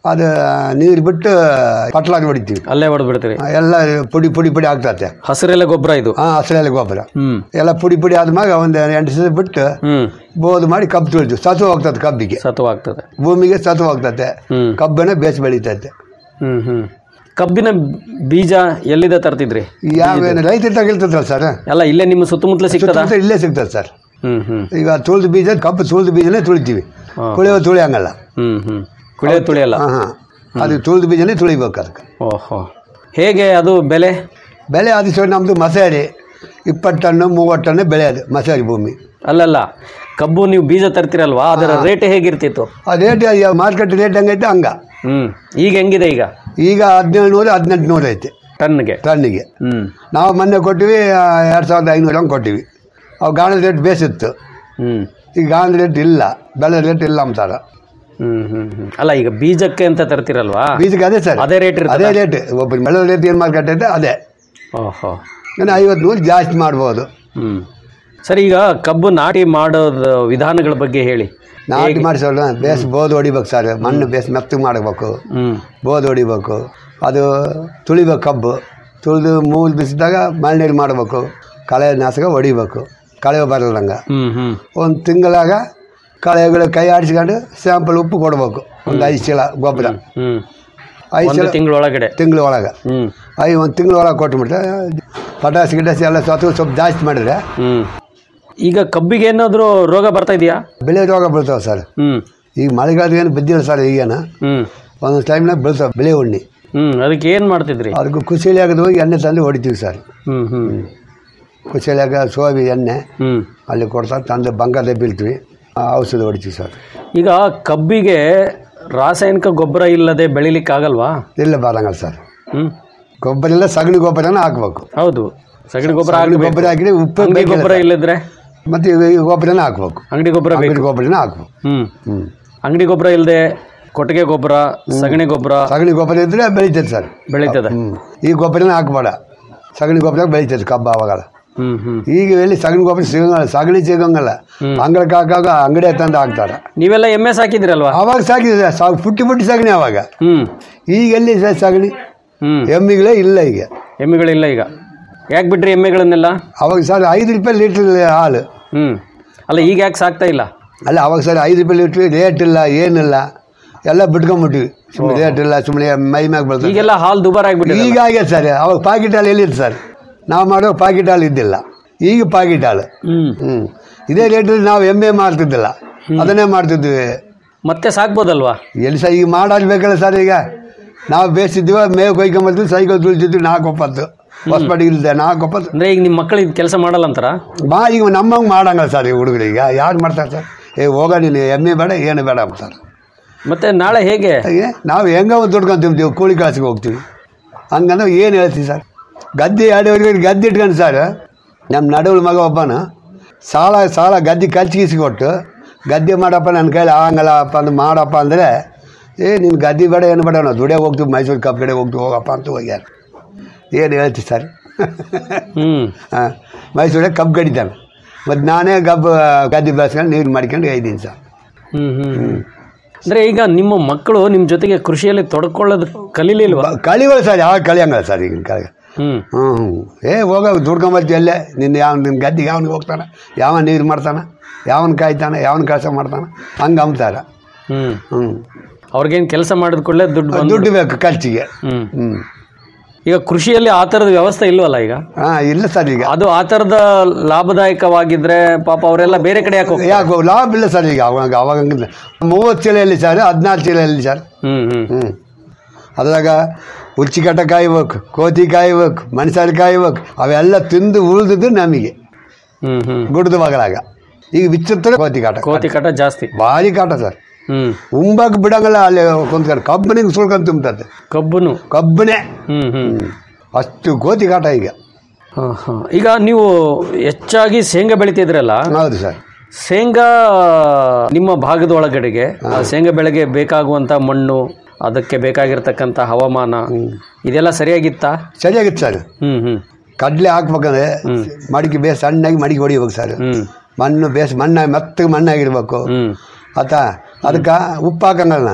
ಅದು ನೀರು ಬಿಟ್ಟು ಪಟ್ಲಾಗಿ ಹೊಡಿತೀವಿ ಅಲ್ಲೇ ಹೊಡೆದು ಬಿಡ್ತೀರಿ ಎಲ್ಲ ಪುಡಿ ಪುಡಿ ಪುಡಿ ಆಗ್ತತೆ ಹಸಿರೆಲೆ ಗೊಬ್ಬರ ಇದು ಹಾಂ ಹಸಿರೆಲೆ ಗೊಬ್ಬರ ಹ್ಮ್ ಎಲ್ಲ ಪುಡಿ ಪುಡಿ ಆದ್ಮ್ಯಾಗ ಒಂದು ಎಂಟು ದಿವಸ ಬಿಟ್ಟು ಹ್ಮ್ ಬೋದು ಮಾಡಿ ಕಬ್ಬು ತುಳಿತೀವಿ ಸತ್ವ ಹೋಗ್ತದೆ ಕಬ್ಬಿಗೆ ಸತ್ವ ಆಗ್ತದೆ ಭೂಮಿಗೆ ಸತ್ವ ಹೋಗ್ತತೆ ಹ್ಮ್ ಕಬ್ಬನೇ ಬೇಸ್ ಬೆಳೀತೈತೆ ಹ್ಮ್ ಹ್ಮ್ ಕಬ್ಬಿನ ಬೀಜ ಎಲ್ಲಿಂದ ತರ್ತಿದ್ರಿ ಯಾವ ರೈತರು ತಗಿಲ್ತದ್ರಲ್ಲ ಸರ್ ಎಲ್ಲ ಇಲ್ಲೇ ನಿಮ್ಮ ಸುತ್ತಮುತ್ತಲೇ ಸಿಗ್ತದ ಸುತ್ತಮುತ್ತ ಇಲ್ಲೇ ಸಿಗ್ತದೆ ಸರ್ ಹ್ಮ್ ಹ್ಮ್ ಈಗ ತುಳಿದ ಬೀಜ ಕಬ್ಬು ತುಳಿದ ಬೀಜನೇ ತುಳಿತೀವಿ ಹಾ. ಕುಳಿಯೋ ತುಳಿ ಹಂಗಲ್ಲ ಹ್ಮ್ ಹ್ಮ್ ಕುಳಿಯ ತುಳಿಯಲ್ಲ ಹಾಂ ಹಾಂ ಅದು ತುಳಿದ ಬೀಜನೇ ತುಳಿಬೇಕು ಅದಕ್ಕೆ ಓಹೋ ಹೇಗೆ ಅದು ಬೆಲೆ ಬೆಳೆ ಅದು ಸರ್ ನಮ್ಮದು ಮಸಾರಿ ಇಪ್ಪತ್ತು ಟನ್ನು ಮೂವತ್ತು ಟನ್ನು ಬೆಳೆ ಅದು ಮಸಾರಿ ಭೂಮಿ ಅಲ್ಲಲ್ಲ ಕಬ್ಬು ನೀವು ಬೀಜ ತರ್ತಿರಲ್ವಾ ಅದರ ರೇಟ್ ಹೇಗಿರ್ತಿತ್ತು ಆ ರೇಟ್ ಮಾರ್ಕೆಟ್ ರೇಟ್ ಹೆಂಗೈತೆ ಹಂಗ ಹ್ಮ್ ಈಗ ಹೆಂಗಿದೆ ಈಗ ಈಗ ಹದಿನೇಳು ನೂರು ಹದಿನೆಂಟು ನೂರು ಐತೆ ಟನ್ಗೆ ಟನ್ನಿಗೆ ಹ್ಮ್ ನಾವು ಮೊನ್ನೆ ಕೊಟ್ಟಿವಿ ಎರಡು ಸಾವಿರದ ಐನೂರು ಹಂಗೆ ಕೊಟ್ಟಿವಿ ಅವು ಗಾಣದ ರೇಟ್ ಬೇಸಿತ್ತು ಹ್ಮ್ ಈಗ ಗಾಣದ ರೇಟ್ ಇಲ್ಲ ಬೆಳೆ ರೇಟ್ ಇಲ್ಲ ಅಂತಾರ ಹ್ಮ್ ಹ್ಮ್ ಹ್ಮ್ ಅಲ್ಲ ಈಗ ಬೀಜಕ್ಕೆ ಅಂತ ತರ್ತಿರಲ್ವಾ ಬೀಜಕ್ಕೆ ಅದೇ ಸರ್ ಅದೇ ರೇಟ್ ಅದೇ ರೇಟ್ ಒಬ್ಬ ಬೆಳೆ ರೇಟ್ ಏನು ಮಾರ್ಕೆಟ್ ಐತೆ ಅದೇ ಓಹೋ ಇನ್ನು ಐವತ್ತು ನೂರು ಜಾಸ್ತಿ ಮಾಡ್ಬೋದು ಹ್ಮ್ ಸರಿ ಈಗ ಕಬ್ಬು ನಾಟಿ ಮಾಡೋದು ವಿಧಾನಗಳ ಬಗ್ಗೆ ಹೇಳಿ ನಾಟಿ ಮಾಡಿಸೋಣ ಬೇಸ್ ಬೋದ್ ಹೊಡಿಬೇಕು ಸರ್ ಮಣ್ಣು ಬೇಸ್ ಮೆತ್ತಗೆ ಮಾಡಬೇಕು ಹ್ಮ್ ಬೋದ್ ಹೊಡಿಬೇಕು ಅದು ತುಳಿಬೇಕು ಕಬ್ಬು ತುಳಿದು ಮೂಲ್ ಬಿಸಿದಾಗ ಮಣ್ಣೀರು ಮಾಡಬೇಕು ಕಳೆ ನಾಶಕ ಹೊಡಿಬೇಕು ಕಳೆ ಬರಲ್ದಂಗೆ ಹ್ಮ್ ಹ್ಮ್ ಒಂದು ತಿಂಗಳಾಗ ಕಳೆಗಳು ಕೈ ಆಡಿಸ್ಕೊಂಡು ಸ್ಯಾಂಪಲ್ ಉಪ್ಪು ಕೊಡ್ಬೇಕು ಒಂದು ಐದು ಚೀಲ ಗೊಬ್ಬರ ಹ್ಮ್ ಐದು ಒಂದು ಚೀಲ ತಿಂಗಳೊಳಗಡೆ ತಿಂಗಳ ಒಳಗೆ ಹ್ಮ್ ಐ ಒಂದು ತಿಂಗಳ ಒಳಗೆ ಕೊಟ್ಬಿಟ್ರೆ ಪಟಾಸಿ ಗಿಟಾಸಿ ಎಲ್ಲ ಸ್ವತ್ತು ಸ್ವಲ್ಪ ಜಾಸ್ತಿ ಮಾಡಿದ್ರೆ ಹ್ಮ್ ಈಗ ಕಬ್ಬಿಗೆ ಏನಾದರೂ ರೋಗ ಬರ್ತಾ ಇದೆಯಾ ಬೆಳೆ ರೋಗ ಬೀಳ್ತಾವೆ ಸರ್ ಹ್ಮ್ ಈಗ ಮಳೆಗಾಲದ ಏನು ಬಿದ್ದಿಲ್ಲ ಸರ್ ಈಗೇನು ಹ್ಮ್ ಒಂದೊಂದು ಟೈಮ್ನಾಗ ಬೀಳ್ತಾವೆ ಬೆಳೆ ಉಣ್ಣಿ ಹ್ಮ್ ಅದಕ್ಕೆ ಏನು ಮಾಡ್ತಿದ್ರಿ ಅದಕ್ಕೆ ಕುಶಲಿ ಆಗದು ಹೋಗಿ ಎಣ್ಣೆ ತಂದು ಹೊಡಿತೀವಿ ಸರ್ ಹ್ಮ್ ಹ್ಮ್ ಕುಶಲಿಯಾಗ ಸೋವಿ ಎಣ್ಣೆ ಹ್ಮ್ ಅಲ್ಲಿ ಕೊಡ್ತಾರೆ ತಂದು ಬಂಗಾರದೇ ಬೀಳ್ತೀವಿ ಆ ಔಷಧ ಹೊಡಿತೀವಿ ಸರ್ ಈಗ ಕಬ್ಬಿಗೆ ರಾಸಾಯನಿಕ ಗೊಬ್ಬರ ಇಲ್ಲದೆ ಬೆಳಿಲಿಕ್ಕೆ ಆಗಲ್ವಾ ಇಲ್ಲ ಬರಂಗಲ್ಲ ಸರ್ ಹ್ಮ್ ಗೊಬ್ಬರ ಇಲ್ಲ ಸಗಣಿ ಗೊಬ್ಬರನ ಹಾಕ್ಬೇಕು ಹೌದು ಸಗಣಿ ಗೊಬ್ಬರ ಸಗಣಿ ಹಾಕ್ಬೇಕು. ಗೊಬ್ಬರ ಹಾಕಿದ್ರೆ ಉಪ್ಪು ಅಂಗಡಿ ಬೇಕಿಲ್ಲ ಗೊಬ್ಬರ ಸರ್. ಇಲ್ಲದ್ರೆ ಮತ್ತೆ ಈ ಗೊಬ್ಬರನ ಹಾಕ್ಬೇಕು ಅಂಗಡಿ ಗೊಬ್ಬರ ಅಂಗಡಿ ಬೇಕು ಗೊಬ್ಬರನ ಹಾಕ್ಬೇಕು ಹ್ಮ್ ಹ್ಮ್ ಅಂಗಡಿ ಗೊಬ್ಬರ ಇಲ್ಲದೆ ಕೊಟ್ಟಿಗೆ ಗೊಬ್ಬರ ಸಗಣಿ ಗೊಬ್ಬರ ಸಗಣಿ ಗೊಬ್ಬರ ಇದ್ರೆ ಬೆಳಿತೈತೆ ಸರ್ ಬೆಳೀತದೆ ಹ್ಮ್ ಈ ಗೊಬ್ಬರನ ಹಾಕ್ಬೇಡ ಸಗಣಿ ಗೊಬ್ಬರ ಬೆಳಿತೈತೆ ಕಬ್ಬು ಅವಾಗಲ್ಲ ಹ್ಮ್ ಹ್ಮ್ ಈಗ ಎಲ್ಲಿ ಸಗಣಿ ಗೊಬ್ಬರ ಸಿಗಂಗಲ್ಲ ಸಗಣಿ ಸಿಗಂಗಲ್ಲ ಅಂಗಳಕ್ಕೆ ಹಾಕಾಗ ಅಂಗಡಿ ತಂದು ಹಾಕ್ತಾರೆ ನೀವೆಲ್ಲ ಎಮ್ಮೆ ಸಾಕಿದ್ರಲ್ವಾ ಅವಾಗ ಸಾಕಿದೆ ಸಾಕು ಪುಟ್ಟಿ ಪುಟ್ಟಿ ಸಗಣಿ ಅವಾಗ ಹ್ಮ್ ಈಗ ಎಲ್ಲಿ ಸರ್ ಸಗಣಿ ಹ್ಮ್ ಎಮ್ಮಿಗಳೇ ಇಲ್ಲ ಈಗ ಎಮ್ಮೆಗಳಿಲ್ಲ ಈಗ ಯಾಕೆ ಬಿಟ್ರಿ ಎಮ್ಮೆಗಳನ್ನೆಲ್ಲ ಅವಾಗ ಸರ್ ಐದು ರೂಪಾಯಿ ಲೀಟ್ರ್ ಹಾಲು ಹ್ಮ್ ಅಲ್ಲ ಈಗ ಯಾಕೆ ಸಾಕ್ತಾ ಇಲ್ಲ ಅಲ್ಲ ಅವಾಗ ಸರ್ ಐದು ರೂಪಾಯಿ ಲೀಟ್ರ್ ರೇಟ್ ಇಲ್ಲ ಏನಿಲ್ಲ ಎಲ್ಲ ಬಿಟ್ಕೊಂಬಿಟ್ವಿ ಸುಮ್ಮನೆ ರೇಟ್ ಇಲ್ಲ ಸುಮ್ಮನೆ ಮೈ ಮ್ಯಾಗ ಬರ್ತದೆ ಈಗೆಲ್ಲ ಹಾಲು ದುಬಾರ್ ಆಗ್ಬಿಟ್ಟಿದೆ ಈಗ ಆಗ್ಯದ ಸರ್ ಅವಾಗ ಪಾಕಿಟ್ ಹಾಲು ಎಲ್ಲಿತ್ತು ಸರ್ ನಾವು ಮಾಡೋ ಪಾಕಿಟ್ ಹಾಲು ಇದ್ದಿಲ್ಲ ಈಗ ಪಾಕಿಟ್ ಹಾಲು ಹ್ಮ್ ಹ್ಞೂ ಇದೇ ರೇಟಲ್ಲಿ ನಾವು ಎಮ್ಮೆ ಮಾಡ್ತಿದ್ದಿಲ್ಲ ಅದನ್ನೇ ಮಾಡ್ತಿದ್ವಿ ಮತ್ತೆ ಸಾಕ್ಬೋದಲ್ವಾ ಎಲ್ಲಿ ಸರ್ ಈಗ ಮಾಡಾಡ್ಬೇಕಲ್ಲ ಸರ್ ಈಗ ನಾವು ಬೇಯಿಸಿದ್ವಿ ಮೇವು ಕೊಯ್ಕೊಂಬರ್ತೀವಿ ಸೈಕಲ್ ತುಳಿತಿದ್ವಿ ನಾಲ್ಕು ಒಪ್ಪತ್ತು ಹೊಸಪಟ್ಟಿಗೆ ಇಲ್ಲದೆ ನಾಲ್ಕು ಒಪ್ಪತ್ತು ಅಂದ್ರೆ ಈಗ ನಿಮ್ಮ ಮಕ್ಕಳು ಇದು ಕೆಲಸ ಮಾಡಲ್ಲ ಅಂತಾರ ಬಾ ಈಗ ನಮ್ಮಂಗೆ ಮಾಡಂಗಲ್ಲ ಸರ್ ಈ ಹುಡುಗರಿಗೆ ಯಾರು ಮಾಡ್ತಾರೆ ಸರ್ ಏ ಹೋಗ ನೀನು ಎಮ್ಮೆ ಬೇಡ ಏನು ಬೇಡ ಅಂತಾರೆ ಮತ್ತೆ ನಾಳೆ ಹೇಗೆ ಹಾಗೆ ನಾವು ಹೆಂಗ ಒಂದು ದುಡ್ಕೊಂತೀವಿ ಕೂಲಿ ಕಾಸಿಗೆ ಹೋಗ್ತೀವಿ ಹಂಗಂದ್ರೆ ಏನು ಹೇಳ್ತೀವಿ ಸರ್ ಗದ್ದೆ ಆಡೋರಿಗೆ ಗದ್ದೆ ಇಟ್ಕೊಂಡು ಸರ್ ನಮ್ಮ ನಡುವಳ ಮಗ ಒಬ್ಬನ ಸಾಲ ಸಾಲ ಗದ್ದೆ ಕಲ್ಚಿಗಿಸಿ ಕೊಟ್ಟು ಗದ್ದೆ ಮಾಡಪ್ಪ ನನ್ನ ಕೈಲಿ ಆಗಂಗಲ್ಲಪ್ಪ ಅಂದ್ರೆ ಮಾಡಪ್ಪ ಅಂದರೆ ಏ ನೀನು ಗದ್ದೆ ಬೇಡ ಏನು ಬೇಡ ನಾವು ದುಡಿಯೋಕೆ ಹೋಗ್ತೀವಿ ಮೈಸೂರು ಕಪ್ ಕಡೆ ಹೋಗ್ತೀವಿ ಹೋಗಪ್ಪ ಅಂತ ಹೋಗ್ಯಾರ ಏನು ಹೇಳ್ತೀವಿ ಸರ್ ಹ್ಮ್ ಹಾಂ ಮೈಸೂರಾಗ ಕಬ್ಬು ಕಡಿತಾನೆ ಮತ್ತು ನಾನೇ ಕಬ್ಬು ಗದ್ದೆ ಬೆಳೆಸ್ಕೊಂಡು ನೀರು ಮಾಡ್ಕೊಂಡು ಇದ್ದೀನಿ ಸರ್ ಹ್ಮ್ ಹ್ಮ್ ಹ್ಮ್ ಅಂದ್ರೆ ಈಗ ನಿಮ್ಮ ಮಕ್ಕಳು ನಿಮ್ಮ ಜೊತೆಗೆ ಕೃಷಿಯಲ್ಲಿ ತೊಡ್ಕೊಳ್ಳೋದು ಕಲೀಲಿಲ್ವಾ ಕಳಿವಲ್ಲ ಸರ್ ಯಾವ ಕಳಿಯಂಗಲ್ಲ ಸರ್ ಈಗಿನ ಕಾಲ ಹ್ಮ್ ಹ್ಞೂ ಹ್ಞೂ ಏ ಹೋಗ ದುಡ್ಕೊಂಬರ್ತೀವಿ ಅಲ್ಲೇ ನಿನ್ನ ಯಾವ ನಿನ್ನ ಗದ್ದಿಗೆ ಯಾವನಿಗೆ ಹೋಗ್ತಾನೆ ಯಾವ ನೀರು ಮಾಡ್ತಾನೆ ಯಾವನ ಕಾಯ್ತಾನೆ ಯಾವನ ಕೆಲಸ ಮಾಡ್ತಾನೆ ಹಂಗೆ ಅಂಬ್ತಾರ ಹ್ಮ್ ಹ್ಞೂ ಅವ್ರಿಗೇನು ಕೆಲಸ ಮಾಡಿದ ಕೂಡಲೇ ದುಡ್ಡು ಬಂದು ದುಡ್ಡು ಬೇಕು ಖರ್ಚಿಗೆ ಹ್ಮ್ ಹ್ಞೂ ಈಗ ಕೃಷಿಯಲ್ಲಿ ಆ ಥರದ ವ್ಯವಸ್ಥೆ ಇಲ್ವಲ್ಲ ಈಗ ಹಾಂ ಇಲ್ಲ ಸರ್ ಈಗ ಅದು ಆ ಥರದ ಲಾಭದಾಯಕವಾಗಿದ್ರೆ ಪಾಪ ಅವರೆಲ್ಲ ಬೇರೆ ಕಡೆ ಯಾಕೆ ಹೋಗ್ತಾರೆ? ಯಾಕೆ ಲಾಭ ಇಲ್ಲ ಸರ್ ಈಗ ಅವಾಗ ಅವಾಗ ಹಂಗಿಲ್ಲ ಮೂವತ್ತು ಚೀಲ ಎಲ್ಲಿ ಸರ್ ಹದಿನಾರು ಚೀಲ ಎಲ್ಲಿ ಸರ್ ಹ್ಮ್ ಹ್ಮ್ ಹ್ಞೂ ಅದ್ರಾಗ ಉಚ್ಚಿಕಟ್ಟ ಕಾಯ್ಬೇಕು ಕೋತಿ ಕಾಯ್ಬೇಕು ಮನುಷ್ಯರು ಕಾಯ್ಬೇಕು ಅವೆಲ್ಲ ತಿಂದು ಉಳಿದಿದ್ದು ನಮಗೆ ಹ್ಮ್ ಹ್ಮ್ ಗುಡ್ದ ಮಗಳಾಗ ಈಗ ವಿಚಿತ್ರ ಕೋತಿ ಕಾಟ ಕೋತಿ ಕಾಟ ಜಾಸ್ತಿ ಭಾರಿ ಕಾಟ ಸರ್ ಹ್ಮ್ ಉಂಬಾಕ್ ಬಿಡಂಗಲ್ಲ ಅಲ್ಲಿ ಕುಂತ್ಕೊಂಡು ಕಬ್ಬನಿಗೆ ಸುಳ್ಕೊಂಡು ತುಂಬತದೆ ಕಬ್ಬುನು ಕಬ್ಬನೇ ಹ್ಮ್ ಹ್ಮ್ ಅಷ್ಟು ಕೋತಿ ಕಾಟ ಈಗ ಹಾ, ಹಾ. ಈಗ ನೀವು ಹೆಚ್ಚಾಗಿ ಶೇಂಗಾ ಬೆಳಿತಿದ್ರಲ್ಲ ಹೌದು ಸರ್ ಶೇಂಗಾ ನಿಮ್ಮ ಭಾಗದ ಒಳಗಡೆಗೆ ಆ ಶೇಂಗಾ ಬೆಳೆಗೆ ಬೇಕಾಗುವಂತ ಮಣ್ಣು ಅದಕ್ಕೆ ಬೇಕಾಗಿರ್ತಕ್ಕಂಥ ಹವಾಮಾನ ಇದೆಲ್ಲ ಸರಿಯಾಗಿತ್ತಾ ಸರಿಯಾಗಿತ್ತು ಸರ್ ಹ್ಮ್ ಹ್ಮ್ ಕಡ್ಲೆ ಹಾಕ್ಬೇಕಂದ್ರೆ ಮಡಿಕೆ ಬೇಸ್ ಸಣ್ಣಾಗಿ ಮಡಿಕೆ ಹೊಡಿಬೇಕು ಸರ್ ಹ್ಮ್ ಮಣ್ಣು ಬೇಸ್ ಮಣ್ಣಾಗಿ ಮೆತ್ತಗೆ ಮಣ್ಣಾಗಿರ್ಬೇಕು ಹ್ಮ್ ಆತ ಅದಕ್ಕೆ ಉಪ್ಪು ಹಾಕಂಗಲ್ಲ ನಾನು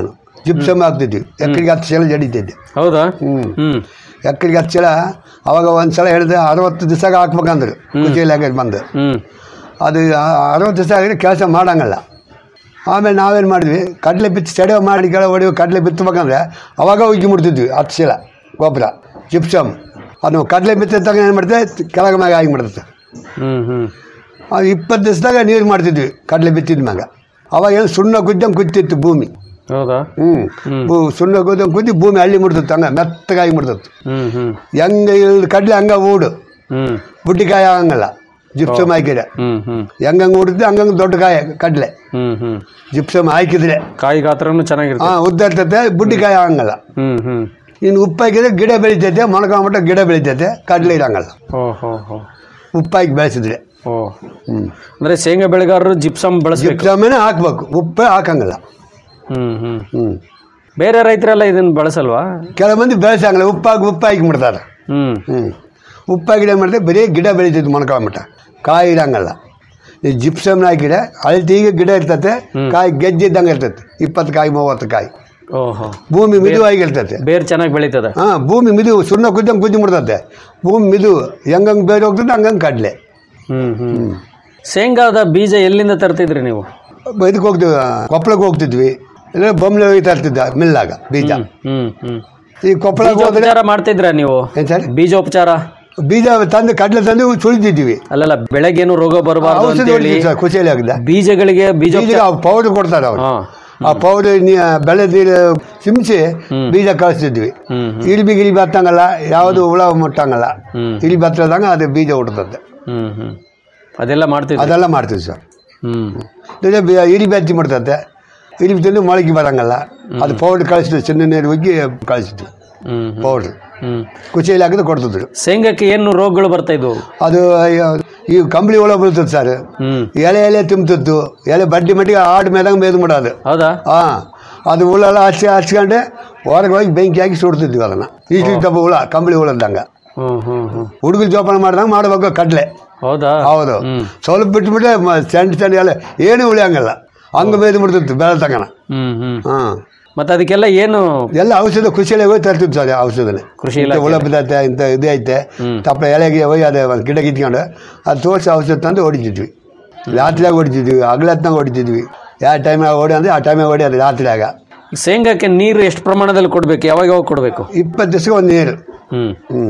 ಜಿಪ್ಸಮ್ ಹಾಕ್ತಿದ್ವಿ ಎಕರೆಗೆ ಹತ್ತು ಚೀಲ ಜಡಿತಿದ್ದೆ ಹೌದಾ ಹ್ಞೂ ಹ್ಮ್ ಎಕರೆಗೆ ಹತ್ತು ಚೀಲ ಅವಾಗ ಒಂದು ಸಲ ಹೇಳಿದ್ರೆ ಅರವತ್ತು ದಿವಸ ಹಾಕ್ಬೇಕಂದ್ರು ಕುಚಿಯಲ್ಲಿ ಹಾಕಿ ಬಂದು ಹ್ಮ್ ಅದು ಆ- ಅರವತ್ತು ದಿವಸ ಆಗಿದ್ರೆ ಕೆಲಸ ಮಾಡಂಗಲ್ಲ ಆಮೇಲೆ ನಾವೇನು ಮಾಡಿದ್ವಿ ಕಡಲೆ ಬಿತ್ತು ಸೆಡೆ ಮಾಡಿ ಕೆಳ ಹೊಡಿವು ಕಡಲೆ ಬಿತ್ತಬೇಕಂದ್ರೆ ಅವಾಗ ಉಜ್ಜಿ ಮುಡ್ತಿದ್ವಿ ಹತ್ತು ಚೀಲ ಗೊಬ್ಬರ ಜಿಪ್ಸಮ್ ಅದು ಕಡಲೆ ಬಿತ್ತಿದ ತಗ ಏನು ಮಾಡ್ತೇವೆ ಕೆಳಗೆ ಮ್ಯಾಗ ಆಗಿ ಮಾಡ್ತದೆ ಹ್ಮ್ ಹ್ಮ್ ಅದು ಇಪ್ಪತ್ತು ದಿವಸದಾಗ ನೀರು ಮಾಡ್ತಿದ್ವಿ ಕಡಲೆ ಬಿತ್ತಿದ ಮ್ಯಾಗ ಅವಾಗ ಏನು ಸುಣ್ಣ ಗುದ್ದಂಗೆ ಕುದ್ತಿತ್ತು ಭೂಮಿ ಹೌದಾ ಹ್ಞೂ ಸುಣ್ಣ ಗುದ್ದಂಗೆ ಕುದ್ದಿ ಭೂಮಿ ಹಳ್ಳಿ ಮುಡ್ತಿತ್ತು ಹಂಗೆ ಮೆತ್ತಗಾಗಿ ಮುಡ್ತಿತ್ತು ಹ್ಮ್ ಹ್ಮ್ ಹೆಂಗೆ ಇಲ್ದ ಕಡಲೆ ಹಂಗೆ ಊಡು ಹ್ಮ್ ಬುಡ್ಡಿಕಾಯಿ ಆಗಂಗಲ್ಲ ಜಿಪ್ಸಮ್ ಹಾಕಿದ್ರೆ ಹ್ಮ್ ಹ್ಮ್ ಹೆಂಗಂಗೆ ಉಡಿದ್ರೆ ಹಂಗಂಗೆ ದೊಡ್ಡ ಕಾಯಿ ಕಡಲೆ ಹ್ಮ್ ಹ್ಮ್ ಜಿಪ್ಸಮ್ ಹಾಕಿದ್ರೆ ಕಾಯಿ ಗಾತ್ರನು ಚೆನ್ನಾಗಿರುತ್ತೆ ಹಾಂ ಉದ್ದ ಇರ್ತೈತೆ ಬುಡ್ಡಿಕಾಯಿ ಆಗಂಗಲ್ಲ ಹ್ಮ್ ಹ್ಮ್ ಇನ್ನು ಉಪ್ಪು ಹಾಕಿದ್ರೆ ಗಿಡ ಬೆಳಿತೈತೆ ಮೊಣಕೊಂಬಿಟ್ಟು ಗಿಡ ಬೆಳಿತೈತೆ ಕಡಲೆ ಇರಂಗಲ್ಲ ಓ ಹೋ ಹೋ ಉಪ್ಪು ಹಾಕಿ ಬೆಳೆಸಿದ್ರೆ ಓ ಅಂದ್ರೆ ಶೇಂಗಾ ಬೆಳೆಗಾರರು ಜಿಪ್ಸಮ್ ಬಳಸ್ಬೇಕು ಜಿಪ್ಸಮೇನೆ ಹಾಕ್ಬೇಕು ಉಪ್ಪೇ ಹಾಕಂಗಿಲ್ಲ ಹ್ಮ್ ಹ್ಮ್ ಹ್ಞೂ ಬೇರೆ ರೈತರೆಲ್ಲ ಇದನ್ನ ಬಳಸಲ್ವಾ ಕೆಲವು ಮಂದಿ ಬೆಳೆಸಂಗಿಲ್ಲ ಉಪ್ಪು ಹಾಕಿ ಉಪ್ಪು ಹಾಕಿ ಬಿಡ್ತಾರೆ ಹ್ಮ್ ಹ್ಞೂ ಉಪ್ಪು ಹಾಕಿದ್ರೆ ಏನು ಮಾಡ್ತಾರೆ ಬರೀ ಗಿಡ ಬೆಳಿತೈತೆ ಮೊಣಕೊಂಬಿಟ್ಟ ಕಾಯಿ ಇರಂಗಲ್ಲ ಈ ಜಿಪ್ಸಮ್ನ ಹಾಕಿದ್ರೆ ಅಳ್ತಿಗೆ ಗಿಡ ಇರ್ತೈತೆ ಕಾಯಿ ಗೆಜ್ಜಿದ್ದಂಗೆ ಇರ್ತೈತೆ ಇಪ್ಪತ್ತು ಕಾಯಿ ಮೂವತ್ತು ಕಾಯಿ ಓಹೋ ಭೂಮಿ ಮಿದುವಾಗಿರ್ತೈತೆ ಬೇರ್ ಚೆನ್ನಾಗಿ ಬೆಳೀತದೆ ಹಾಂ ಭೂಮಿ ಮಿದು ಸುಣ್ಣ ಕುದ್ದಂಗೆ ಕುದ್ದಿ ಮುಡ್ತೈತೆ ಭೂಮಿ ಮಿದು ಹೆಂಗಂಗೆ ಬೇರೆ ಹೋಗ್ತದೆ ಹಂಗಂಗೆ ಕಡಲೆ ಹ್ಮ್ ಹ್ಮ್ ಶೇಂಗಾದ ಬೀಜ ಎಲ್ಲಿಂದ ತರ್ತಿದ್ರಿ ನೀವು ಇದಕ್ಕೆ ಹೋಗ್ತೀವಿ ಕೊಪ್ಪಳಕ್ಕೆ ಹೋಗ್ತಿದ್ವಿ ಇಲ್ಲ ಬೊಮ್ಮಲೆ ಹೋಗಿ ತರ್ತಿದ್ದ ಮಿಲ್ಲಾಗ ಬೀಜ ಹ್ಮ್ ಹ್ಮ್ ಈ ಕೊಪ್ಪಳಕ್ಕೆ ಹೋದ್ರೆ ಬೀಜೋಪಚಾರ ಮಾಡ್ತಿದ್ರ ನೀವು ಏನು ಸರ್ ಬೀಜೋಪಚಾರ ಬೀಜ ತಂದು ಕಡಲೆ ತಂದು ಸುಳಿದಿದ್ವಿ ಅಲ್ಲಲ್ಲ ಬೆಳೆಗೇನು ರೋಗ ಬರಬಾರ್ದು ಔಷಧಿ ಅಂತೇಳಿ ಹೊಡಿತೀವಿ ಸರ್ ಖುಷಿಯಲ್ಲಿ ಆಗದ ಬೀಜಗಳಿಗೆ ಬೀಜ ಬೀಜ ಪೌಡರ್ ಕೊಡ್ತಾರೆ ಅವ್ರು ಆ ಪೌಡರ್ ಬೆಳೆ ನೀರು ಸಿಂಸಿ ಬೀಜ ಕಳಿಸ್ತಿದ್ವಿ ಇರಿಬಿ ಗಿರಿಬಿ ಹತ್ತಂಗಲ್ಲ ಯಾವುದು ಹುಳ ಮುಟ್ಟಂಗಲ್ಲ ಇರಿಬಿ ಹತ್ತದಂಗ ಅದು ಬೀಜ ಹುಟ್ಟುತ್ತೆ ಹ್ಮ್ ಹ್ಮ್ ಅದೆಲ್ಲ ಮಾಡ್ತಿದ್ರಿ ಅದೆಲ್ಲ ಮಾಡ್ತೀವಿ ಸರ್ ಹ್ಮ್ ಇದೇ ಬಿ- ಇರಿಬಿ ಹತ್ತಿ ಮಾಡ್ತದೆ ಇರಿಬಿ ತಿಂದು ಮೊಳಕೆ ಬರಂಗಲ್ಲ ಅದು ಪೌಡ್ರ್ ಕಳಿಸ್ತೀವಿ ಚಿನ್ನ ನೀರು ಹೋಗಿ ಕಳಿಸ್ತೀವಿ ಹ್ಮ್ ಪೌಡ್ರ್ ಹ್ಮ್ ಕುಚಿಯಲ್ಲಿ ಹಾಕಿದ್ರೆ ಕೊಡ್ತಿದ್ರು ಶೇಂಗಕ್ಕೆ ಏನು ರೋಗಗಳು ಬರ್ತಾ ಇದ್ವು ಅದು ಅಯ್ಯೋ, ಈ ಕಂಬಳಿ ಹುಳ ಬೀಳ್ತದೆ ಸರ್ ಎಲೆ ಎಲೆ ತುಂಬ್ತಿತ್ತು ಎಲೆ ಬಡ್ಡಿ ಮಟ್ಟಿಗೆ ಆಡು ಮೇದಂಗೆ ಮೇದು ಮಾಡೋದು ಹೌದಾ ಹಾಂ ಅದು ಹುಳ ಎಲ್ಲ ಹಚ್ಚಿ ಹಚ್ಕೊಂಡೆ ಹೊರಗೆ ಹೋಗಿ ಬೆಂಕಿ ಹಾಕಿ ಸುಡ್ತಿದ್ವಿ ಅದನ್ನು ಈಜು ತಪ್ಪ ಹುಳ ಕಂಬಳಿ ಹುಳದಂಗೆ ಹ್ಮ್ ಹ್ಮ್ ಹ್ಮ್ ಹುಡುಗರು ಜೋಪಾನ ಮಾಡ್ದಂಗೆ ಮಾಡ್ಬೇಕು ಕಡಲೆ ಹೌದಾ ಹೌದು ಸ್ವಲ್ಪ ಬಿಟ್ಬಿಟ್ರೆ ಮ- ಸೆಂಟ್ ಸೆಂಟ್ ಎಲ್ಲ ಏನು ಉಳಿಯಂಗಲ್ಲ ಹಂಗೆ ಮೇದು ಬಿಡ್ತಿತ್ತು ಬೆಳೆ ತಗನ ಹ್ಮ್ ಹ್ಮ್ ಹಾಂ ಮತ್ತೆ ಅದಕ್ಕೆಲ್ಲ ಏನು ಎಲ್ಲ ಔಷಧ ಕೃಷಿಯಲ್ಲಿ ಹೋಗಿ ತರ್ತಿತ್ತು ಸರ್ ಔಷಧನೇ ಕೃಷಿ ಇಂಥ ಇಲಾಖೆ ಹುಳ ಬಿದ್ದೈತೆ ಇಂಥ ಇದು ಐತೆ ತಪ್ಪಲ ಎಲೆಗೆ ಹೋಗಿ ಅದೇ ಒಂದು ಗಿಡ ಕಿತ್ಕೊಂಡು ಅದು ತೋರಿಸಿ ಔಷಧ ತಂದು ಹೊಡಿತಿದ್ವಿ ರಾತ್ರಿಯಾಗ ಹೊಡಿತಿದ್ವಿ ಹಗಲತ್ನಾಗ ಹೊಡಿತಿದ್ವಿ ಯಾವ ಟೈಮ್ನಾಗ ಹೊಡಿ ಅಂದರೆ ಆ ಟೈಮಿಗೆ ಹೊಡಿ ಅದು ರಾತ್ರಿಯಾಗ ಶೇಂಗಕ್ಕೆ ನೀರು ಎಷ್ಟು ಪ್ರಮಾಣದಲ್ಲಿ ಕೊಡ್ಬೇಕು ಯಾವಾಗ ಯಾವಾಗ ಕೊಡಬೇಕು ಇಪ್ಪತ್ತು ದಿವಸ ಒಂದು ನೀರು ಹ್ಮ್ ಹ್ಞೂ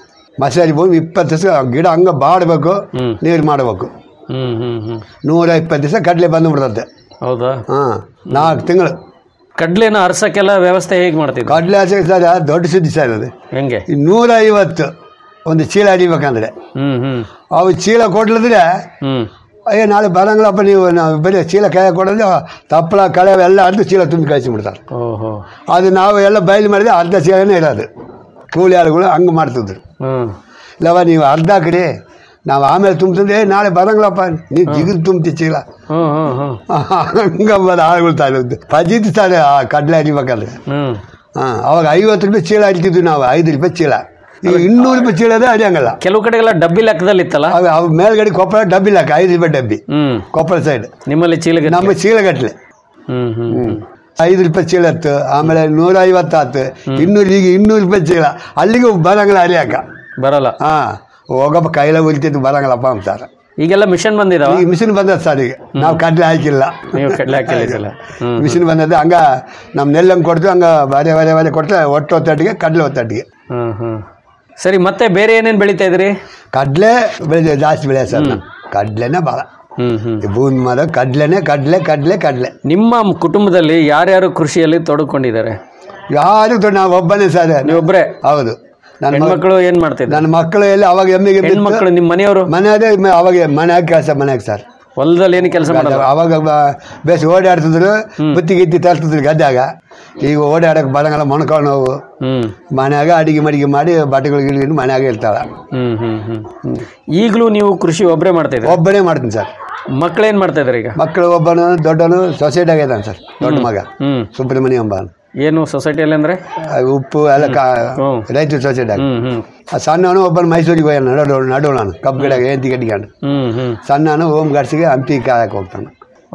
ಮಸಾಲೆ ಭೂಮಿ ಇಪ್ಪತ್ತು ದಿವಸ ಗಿಡ ಹಂಗೆ ಬಾಡಬೇಕು ನೀರು ಮಾಡಬೇಕು ಹ್ಮ್ ಹ್ಮ್ ಹ್ಮ್ ನೂರ ಇಪ್ಪತ್ತು ದಿವಸ ಕಡಲೆ ಬಂದು ಬಿಡ್ತದೆ ಹೌದಾ ಹಾಂ ನಾಲ್ಕು ತಿಂಗಳು ಕಡ್ಲೆನ ಅರ್ಸಕ್ಕೆಲ್ಲ ವ್ಯವಸ್ಥೆ ಹೇಗೆ ಮಾಡ್ತಿದ್ವಿ ಕಡಲೆ ಹಚ್ಚಕ್ಕೆ ಸರ್ ದೊಡ್ಡ ಸುದ್ದಿ ಸರ್ ಅದು ಹೆಂಗೆ ಈ ನೂರ ಐವತ್ತು ಒಂದು ಚೀಲ ಅಡಿಬೇಕಂದ್ರೆ ಹ್ಮ್ ಹ್ಮ್ ಅವು ಚೀಲ ಕೊಡ್ಲಿದ್ರೆ ಹ್ಮ್ ಅಯ್ಯೋ ನಾಳೆ ಬರಂಗಿಲ್ಲಪ್ಪ ನೀವು ನಾವು ಬರೀ ಚೀಲ ಕೈ ಕೊಡೋದು ತಪ್ಪಲ ಕಳೆ ಎಲ್ಲ ಅರ್ಧ ಚೀಲ ತುಂಬಿ ಕಳಿಸಿಬಿಡ್ತಾರೆ ಓಹೋ ಅದು ನಾವು ಎಲ್ಲ ಬಯಲು ಮಾಡಿದ್ರೆ ಅರ್ಧ ಚೀಲನೇ ಇರೋದು ಕೂಲಿ ಆಳುಗಳು ಹಂಗೆ ಮಾಡ್ತಿದ್ರು ಹ್ಮ್ ಇಲ್ಲವ ನೀವು ಅರ್ಧ ಹಾಕ್ರಿ ನಾವು ಆಮೇಲೆ ತುಂಬ್ತಿದ್ದೆ ನಾಳೆ ಬರಂಗಿಲ್ಲಪ್ಪ ನೀವು ಜಿಗಿದು ತುಂಬ್ತಿ ಚೀಲ ಹ್ಮ್ ಹ್ಮ್ ಹ್ಮ್ ಹಂಗಂಬದು ಆಳುಗಳು ತಾನೆ ಪಜಿತ್ ತಾನೆ ಆ ಕಡಲೆ ಅಡಿಬೇಕಾದ್ರೆ ಹ್ಮ್ ಹಾಂ ಅವಾಗ ಐವತ್ತು ರೂಪಾಯಿ ಚೀಲ ಅಡಿತಿದ್ವಿ ನಾವು ಐದು ರೂಪಾಯಿ ಚೀಲ ಈಗ ಇನ್ನೂರು ರೂಪಾಯಿ ಚೀಲ ಅದೇ ಅಡಿಯಂಗಲ್ಲ ಕೆಲವು ಕಡೆಗೆಲ್ಲ ಡಬ್ಬಿ ಲೆಕ್ಕದಲ್ಲಿ ಇತ್ತಲ್ಲ ಅವು ಅವು ಮೇಲ್ಗಡೆ ಕೊಪ್ಪಳ ಡಬ್ಬಿ ಲೆಕ್ಕ ಐದು ರೂಪಾಯಿ ಡಬ್ಬಿ ಹ್ಮ್ ಕೊಪ್ಪಳ ಸೈಡ್ ನಿಮ್ಮಲ್ಲಿ ಚೀಲಗೆ ನಮ್ಮ ಚೀಲಗಟ್ಲೆ ಹ್ಮ್ ಹ್ಮ್ ಐದು ರೂಪಾಯಿ ಚೀಲ ಹತ್ತು ಆಮೇಲೆ ನೂರ ಐವತ್ತು ಆತು ಇನ್ನೂರು ಈಗ ಇನ್ನೂರು ರೂಪಾಯಿ ಚೀಲ ಅಲ್ಲಿಗೆ ಬರಂಗಿಲ್ಲ ಹರಿಯಾಕ ಬರಲ್ಲ ಹಾಂ ಹೋಗಪ್ಪ ಕೈಲ ಉಳಿತಿದ್ದು ಬರಂಗಿಲ್ಲಪ್ಪ ಅಂತಾರೆ ಈಗೆಲ್ಲ ಮಿಷನ್ ಬಂದಿದಾವ ಈಗ ಮಿಷಿನ್ ಬಂದದ ಸರ್ ಈಗ ನಾವು ಕಡ್ಲೆ ಹಾಕಿಲ್ಲ ನೀವು ಕಡ್ಲೆ ಹಾಕಿಲ್ಲ ಹ್ಮ್ ಮಿಷಿನ್ ಬಂದದ್ದು ಹಂಗ ನಮ್ಮ ನೆಲ್ಲಂಗೆ ಕೊಡ್ತೀವಿ ಹಂಗ ಬರೆ ಬರೆ ಬರೆ ಕೊಟ್ಟರೆ ಒಟ್ಟು ಒತ್ತಟ್ಟಿಗೆ ಕಡಲೆ ಒತ್ತಟ್ಟಿಗೆ ಹ್ಮ್ ಹ್ಮ್ ಸರಿ ಮತ್ತೆ ಬೇರೆ ಏನೇನ್ ಬೆಳಿತಾ ಇದ್ರಿ ಕಡಲೆ ಬೆಳೆ ಜಾಸ್ತಿ ಬೆಳೆ ಸರ್ ನಾವು ಕಡಲೆನೇ ಭಾಳ ಹ್ಮ್ ಹ್ಮ್ ಈ ಭೂಮಿ ಮಾದ ಕಡಲೆನೇ ಕಡಲೆ ಕಡಲೆ ಕಡಲೆ ನಿಮ್ಮ ಕುಟುಂಬದಲ್ಲಿ ಯಾರ್ಯಾರು ಕೃಷಿಯಲ್ಲಿ ತೊಡಕೊಂಡಿದ್ದಾರೆ ಯಾರು ದೊಡ್ಡ ನಾವು ಒಬ್ಬನೇ ಸರ್ ನೀವೊಬ್ರೆ ಹೌದು ನನ್ನ ಮಗ- ಹೆಣ್ಮಕ್ಳು ಏನ್ ಮಾಡ್ತಿದ್ರು ನನ್ನ ಮಕ್ಕಳು ಎಲ್ಲ ಅವಾಗ ಎಮ್ಮಿಗೆ ಬಿತ್ತು. ಹೆಣ್ಮಕ್ಳು ನಿಮ್ಮ ಮನೆಯವರು ಮನೆ ಅದೇ ಮ- ಅವಾಗ ಮನ್ಯಾಗ ಕೆಲಸ ಮನ್ಯಾಗ ಸರ್ ಹೊಲದಲ್ಲಿ ಏನು ಕೆಲಸ ಮಾಡಲ್ಲ ಅವಾಗ ಬ- ಬೇಸ್ ಓಡಾಡ್ತಿದ್ರು ಬುತ್ತಿ ಗಿತ್ತಿ ತರ್ತಿದ್ರು ಗದ್ದಾಗ ಈಗ ಓಡಾಡಕ್ಕೆ ಬರಂಗಲ್ಲ ಮೊಣಕಾಲು ನೋವು ಹ್ಮ್ ಮನ್ಯಾಗ ಅಡಿಗೆ ಮಡಿಗೆ ಮಾಡಿ ಬಟ್ಟೆಗಳು ಗಿಡಿಗೆ ಮನ್ಯಾಗ ಇರ್ತಾಳ ಹ್ಮ್ ಹ್ಮ್ ಹ್ಮ್ ಈಗಲೂ ನೀವು ಕೃಷಿ ಒಬ್ಬರೇ ಮಾಡ್ತಾ ಇದ್ದೀರಾ ಒಬ್ಬನೇ ಮಾಡ್ತೀನಿ ಸರ್ ಮಕ್ಳೇನ್ ಮಾಡ್ತಾ ಇದಾರೆ ಈಗ ಮಕ್ಕಳು ಒಬ್ಬನು ದೊಡ್ಡನು ಸೊಸೈಟಿ ಆಗಿದ್ದಾನೆ ಸರ್ ದೊಡ್ಡ ಮಗ ಹ್ಮ್ ಸುಬ್ರಹ್ಮಣ್ಯ ಎಂಬ ಏನು ಸೊಸೈಟಿಯಲ್ಲಿ ಅಂದ್ರೆ ಉಪ್ಪು ಎಲ್ಲ ಕಾ ರೈತರ ಸೊಸೈಟಿ ಆಗಿ ಹ್ಮ್ ಹ್ಮ್ ಆ ಸಣ್ಣವನು ಒಬ್ಬನು ಮೈಸೂರಿಗೆ ಹೋಗ್ಯಾನ ನಡು ನಡು ನಾನು ಕಬ್ಬು ಗಿಡ ಏಂತಿ ಕಟ್ಕೊಂಡು ಹ್ಮ್ ಹ್ಮ್ ಸಣ್ಣವನು ಹೋಮ್ ಗಾಡ್ಸಿಗೆ ಹಂಪಿ ಕಾಯಕ್ಕೆ ಹೋಗ್ತಾನೆ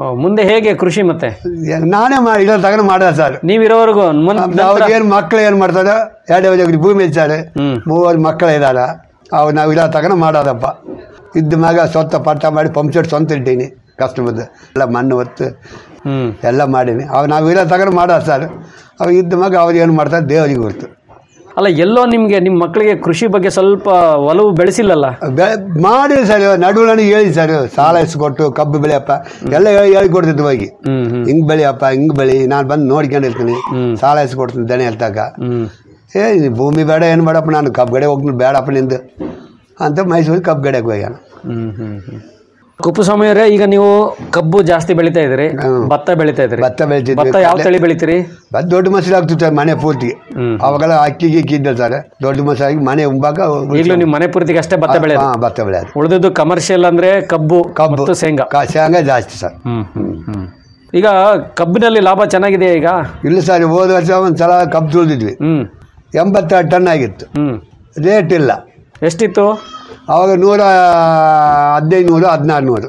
ಮುಂದೆ ಹೇಗೆ ಕೃಷಿ ಮತ್ತೆ ನಾನೇ ಮಾಡಿ ಇಲ್ಲ ತಗೊಂಡು ಮಾಡ್ದ ಸರ್ ನೀವಿರೋವರೆಗೂ ಅವ್ರಿಗೆ ಏನು ಮಕ್ಕಳು ಏನು ಮಾಡ್ತಾರೆ ಎರಡು ವರ್ಷಕ್ಕೆ ಭೂಮಿ ಇದ್ದಾರೆ ಮೂವರು ಮಕ್ಕಳು ಇದ್ದಾರೆ ಅವು ನಾವು ಇಲ್ಲ ತಗೊಂಡು ಮಾಡೋದಪ್ಪ ಇದ್ದ ಮ್ಯಾಗ ಸ್ವಂತ ಪಟ್ಟ ಮಾಡಿ ಪಂಪ್ ಸೆಟ್ ಸ್ವಂತ ಇಟ್ಟೀನಿ ಕಷ್ಟ ಬಂದು ಎಲ್ಲ ಮಣ್ಣು ಹೊತ್ತು ಎಲ್ಲ ಮಾಡೀನಿ ಅವು ನಾವು ಇಲ್ಲ ತಗೊಂಡು ಮಾಡೋದು ಸರ್ ಅವು ಇದ್ದ ಮ್ಯಾಗ ಅವ್ರು ಏನು ಮಾಡ್ತಾರೆ ದೇವರಿಗೆ ಗೊತ್ತು ಅಲ್ಲ ಎಲ್ಲೋ ನಿಮ್ಗೆ ನಿಮ್ಮ ಮಕ್ಕಳಿಗೆ ಕೃಷಿ ಬಗ್ಗೆ ಸ್ವಲ್ಪ ಒಲವು ಬೆಳೆಸಿಲ್ಲಲ್ಲ ಬೆ- ಮಾಡಿ ಸರ್ ನಡುವೆ ನನಗೆ ಹೇಳಿ ಸರ್ ಸಾಲ ಇಸ್ಕೊಟ್ಟು ಕಬ್ಬು ಬೆಳೆಯಪ್ಪ ಎಲ್ಲ ಹೇಳಿ ಹೇಳಿ ಕೊಡ್ತಿದ್ದು ಹೋಗಿ ಹಿಂಗ್ ಬೆಳೆಯಪ್ಪ ಹಿಂಗ್ ಬೆಳಿ ನಾನು ಬಂದು ನೋಡ್ಕೊಂಡಿರ್ತೀನಿ ಸಾಲ ಇಸ್ಕೊಡ್ತೀನಿ ದಣಿ ಹೇಳ್ತಾಗ ಏ ಈ ಭೂಮಿ ಬೇಡ ಏನು ಬೇಡಪ್ಪ ನಾನು ಕಬ್ಬು ಗಡೆ ಹೋಗ್ತೀನಿ ಬೇಡಪ್ಪ ನಿಂದು ಅಂತ ಮೈಸೂರಿಗೆ ಕಬ್ಬು ಗಡೆಗೆ ಹೋಗ್ಯಾನ ಕುಪ್ಪುಸ್ವಾಮಿ ಅವರೇ ಈಗ ನೀವು ಕಬ್ಬು ಜಾಸ್ತಿ ಬೆಳಿತಾ ಇದ್ರಿ ಭತ್ತ ಬೆಳಿತಾ ಇದ್ರಿ ಭತ್ತ ಬೆಳಿತಿದ್ವಿ ಭತ್ತ ಯಾವ ತಳಿ ಬೆಳಿತೀರಿ ಭತ್ತ ದೊಡ್ಡ ಮಸೂರು ಆಗ್ತಿತ್ತು ಸರ್ ಮನೆ ಪೂರ್ತಿಗೆ ಅವಾಗೆಲ್ಲ ಅಕ್ಕಿ ಗಿಕ್ಕಿ ಇದ್ದ ಸರ್ ದೊಡ್ಡ ಮಸಾಗಿ ಮನೆ ಉಂಬಾಕ ಈಗಲೂ ನಿಮ್ಮ ಮನೆ ಪೂರ್ತಿಗೆ ಅಷ್ಟೇ ಭತ್ತ ಬೆಳೆಯೋದು ಹಾಂ ಭತ್ತ ಬೆಳೆಯೋದು ಉಳಿದದ್ದು ಕಮರ್ಷಿಯಲ್ ಅಂದ್ರೆ ಕಬ್ಬು ಮತ್ತು ಶೇಂಗಾ ಕಾ- ಶೇಂಗಾ ಜಾಸ್ತಿ ಸರ್ ಈಗ ಕಬ್ಬಿನಲ್ಲಿ ಲಾಭ ಚೆನ್ನಾಗಿದೆ ಈಗ ಇಲ್ಲ ಸರ್ ಹೋದ ವರ್ಷ ಒಂದು ಸಲ ಕಬ್ಬು ತುಳಿದಿದ್ವಿ ಎಂಬತ್ತೆರಡು ಟನ್ ಆಗಿತ್ತು ರೇಟ್ ಇಲ್ಲ ಎಷ್ಟಿತ್ತು ಅವಾಗ ನೂರ ಹದಿನೈದು ನೂರು ಹದಿನಾರು ನೂರು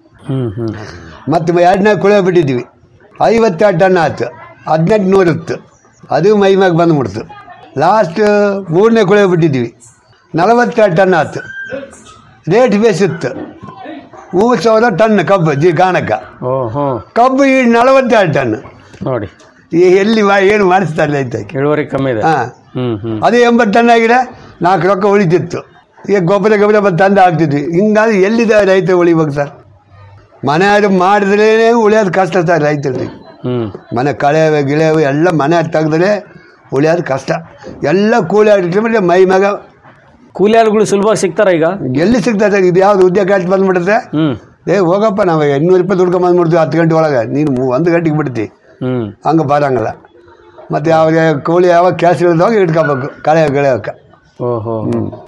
ಮತ್ತು ಎರಡನೇ ಕುಳೆ ಬಿಟ್ಟಿದ್ವಿ ಐವತ್ತೆರಡು ಟನ್ ಆಯ್ತು ಹದಿನೆಂಟು ನೂರು ಇತ್ತು ಅದು ಮೈ ಮ್ಯಾಗ ಬಂದ್ಬಿಡ್ತು ಲಾಸ್ಟ್ ಮೂರನೇ ಕುಳೆ ಬಿಟ್ಟಿದ್ವಿ ನಲವತ್ತೆರಡು ಟನ್ ಆಯ್ತು ರೇಟ್ ಬೇಸಿತ್ತು ಮೂರು ಸಾವಿರ ಟನ್ ಕಬ್ಬು ಜಿ ಗಾಣಕ್ಕ ಕಬ್ಬು ಈ ನಲವತ್ತೆರಡು ಟನ್ ನೋಡಿ ಈ ಎಲ್ಲಿ ಮಾ- ಏನು ಮಾಡಿಸ್ತಾರೆ ರೈತ ಇಳುವರಿ ಕಮ್ಮಿ ಇದೆ ಹಾಂ ಹ್ಮ್ ಹ್ಮ್ ಅದು ಎಂಬತ್ತು ಟನ್ ಆಗಿದೆ ನಾಲ್ಕು ರೊಕ್ಕ ಉಳಿತಿತ್ತು ಈಗ ಗೊಬ್ಬರ ಗೊಬ್ಬರ ಬಂದು ತಂದು ಹಾಕ್ತಿದ್ವಿ ಹಿಂಗಾಗಿ ಎಲ್ಲಿದೆ ರೈತ ಉಳಿಬೇಕು ಸರ್ ಮನೆ ಅದು ಮಾಡಿದ್ರೇ ಉಳಿಯೋದು ಕಷ್ಟ ಸರ್ ರೈತರಿಗೆ ಮನೆ ಕಳೆಯವೆ ಗಿಳೆಯವೆ ಎಲ್ಲ ಮನೆ ತೆಗೆದ್ರೆ ಉಳಿಯೋದು ಕಷ್ಟ ಎಲ್ಲ ಕೂಲಿ ಆಗಿಟ್ರೆ ಮೈ ಮ್ಯಾಗ ಕೂಲಿ ಆಳುಗಳು ಸುಲಭವಾಗಿ ಸಿಗ್ತಾರ ಈಗ ಎಲ್ಲಿ ಸಿಗ್ತದೆ ಸರ್ ಇದು ಯಾವ್ದು ಉದ್ಯೋಗ ಆಯ್ತು ಬಂದ್ಬಿಡುತ್ತೆ ಏ ಹೋಗಪ್ಪ ನಾವು ಇನ್ನೂರು ರೂಪಾಯಿ ದುಡ್ಕೊಂಡ್ ಬಂದ್ಬಿಡ್ತೀವಿ ಹತ್ತು ಗಂಟೆ ಒಳಗೆ ನೀನು ಮೂ- ಒಂದು ಗಂಟೆಗೆ ಬಿಡ್ತಿ ಹಂಗೆ ಬರಂಗಿಲ್ಲ ಮತ್ತು ಯಾವಾಗ ಕೂಲಿ ಯಾವಾಗ ಕ್ಯಾಶ್ ಇಳಿದವಾಗ ಇಟ್ಕೋಬೇಕು ಕಳೆ ಗಿಳೆಯಕ್ಕೆ ಓಹೋ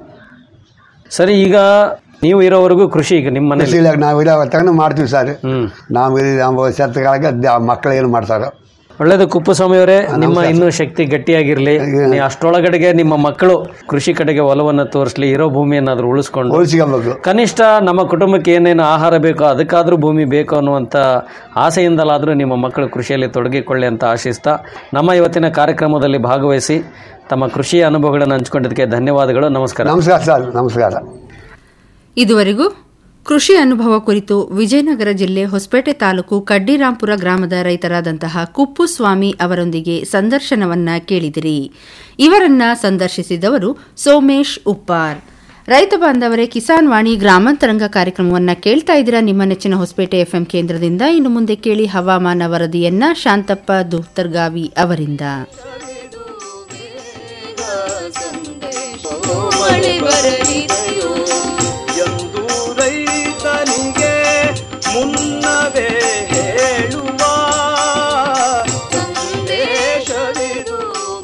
ಸರಿ ಈಗ ನೀವು ಇರೋವರೆಗೂ ಕೃಷಿ ಈಗ ನಿಮ್ಮ ಮನೆ ಕೃಷಿ ಇಲಾಖೆ ನಾವು ಇರೋ ತಗೊಂಡು ಮಾಡ್ತೀವಿ ಸರ್ ನಾವು ಇದು ನಮ್ಮ ಸತ್ತಕಾಲಕ್ಕೆ ಮಕ್ಕಳು ಏನು ಮಾಡ್ತಾರೋ ಒಳ್ಳೇದು ಕುಪ್ಪಸ್ವಾಮಿ ಅವರೇ ನಿಮ್ಮ ಇನ್ನೂ ಶಕ್ತಿ ಗಟ್ಟಿಯಾಗಿರ್ಲಿ ನೀವು ಅಷ್ಟರೊಳಗಡೆಗೆ ನಿಮ್ಮ ಮಕ್ಕಳು ಕೃಷಿ ಕಡೆಗೆ ಒಲವನ್ನು ತೋರಿಸ್ಲಿ ಇರೋ ಭೂಮಿಯನ್ನಾದ್ರೂ ಉಳಿಸ್ಕೊಂಡು ಉಳಿಸ್ಕೊಬೇಕು ಕನಿಷ್ಠ ನಮ್ಮ ಕುಟುಂಬಕ್ಕೆ ಏನೇನು ಆಹಾರ ಬೇಕೋ ಅದಕ್ಕಾದ್ರೂ ಭೂಮಿ ಬೇಕು ಅನ್ನುವಂಥ ಆಸೆಯಿಂದಲಾದರೂ ನಿಮ್ಮ ಮಕ್ಕಳು ಕೃಷಿಯಲ್ಲಿ ತೊಡಗಿಕೊಳ್ಳಿ ಅಂತ ಆಶಿಸ್ತಾ ನಮ್ಮ ಇವತ್ತಿನ ಕಾರ್ಯಕ್ರಮದಲ್ಲಿ ಭಾಗವಹಿಸಿ ತಮ್ಮ ಕೃಷಿಯ ಅನುಭವಗಳನ್ನು ಹಂಚಿಕೊಂಡಿದ್ದಕ್ಕೆ ಧನ್ಯವಾದಗಳು ನಮಸ್ಕಾರ ನಮಸ್ಕಾರ ಸರ್ ನಮಸ್ಕಾರ ಇದುವರೆಗೂ ಕೃಷಿ ಅನುಭವ ಕುರಿತು ವಿಜಯನಗರ ಜಿಲ್ಲೆ ಹೊಸಪೇಟೆ ತಾಲೂಕು ಕಡ್ಡಿರಾಂಪುರ ಗ್ರಾಮದ ರೈತರಾದಂತಹ ಕುಪ್ಪುಸ್ವಾಮಿ ಅವರೊಂದಿಗೆ ಸಂದರ್ಶನವನ್ನ ಕೇಳಿದಿರಿ ಇವರನ್ನ ಸಂದರ್ಶಿಸಿದವರು ಸೋಮೇಶ್ ಉಪ್ಪಾರ್ ರೈತ ಬಾಂಧವರೇ ಕಿಸಾನ್ ವಾಣಿ ಗ್ರಾಮಾಂತರಂಗ ಕಾರ್ಯಕ್ರಮವನ್ನ ಕೇಳ್ತಾ ಇದ್ದೀರಾ ನಿಮ್ಮ ನೆಚ್ಚಿನ ಹೊಸಪೇಟೆ ಎಫ್ಎಂ ಕೇಂದ್ರದಿಂದ ಇನ್ನು ಮುಂದೆ ಕೇಳಿ ಹವಾಮಾನ ವರದಿಯನ್ನ ಶಾಂತಪ್ಪ ದುರ್ತರ್ಗಾವಿ ಅವರಿಂದ ಮಳೆ ಬರಲಿದೆಯೋ ಎಂದು ರೈತನಿಗೆ ಮುನ್ನವೇ ಹೇಳುವ ಸಂದೇಶವಿದು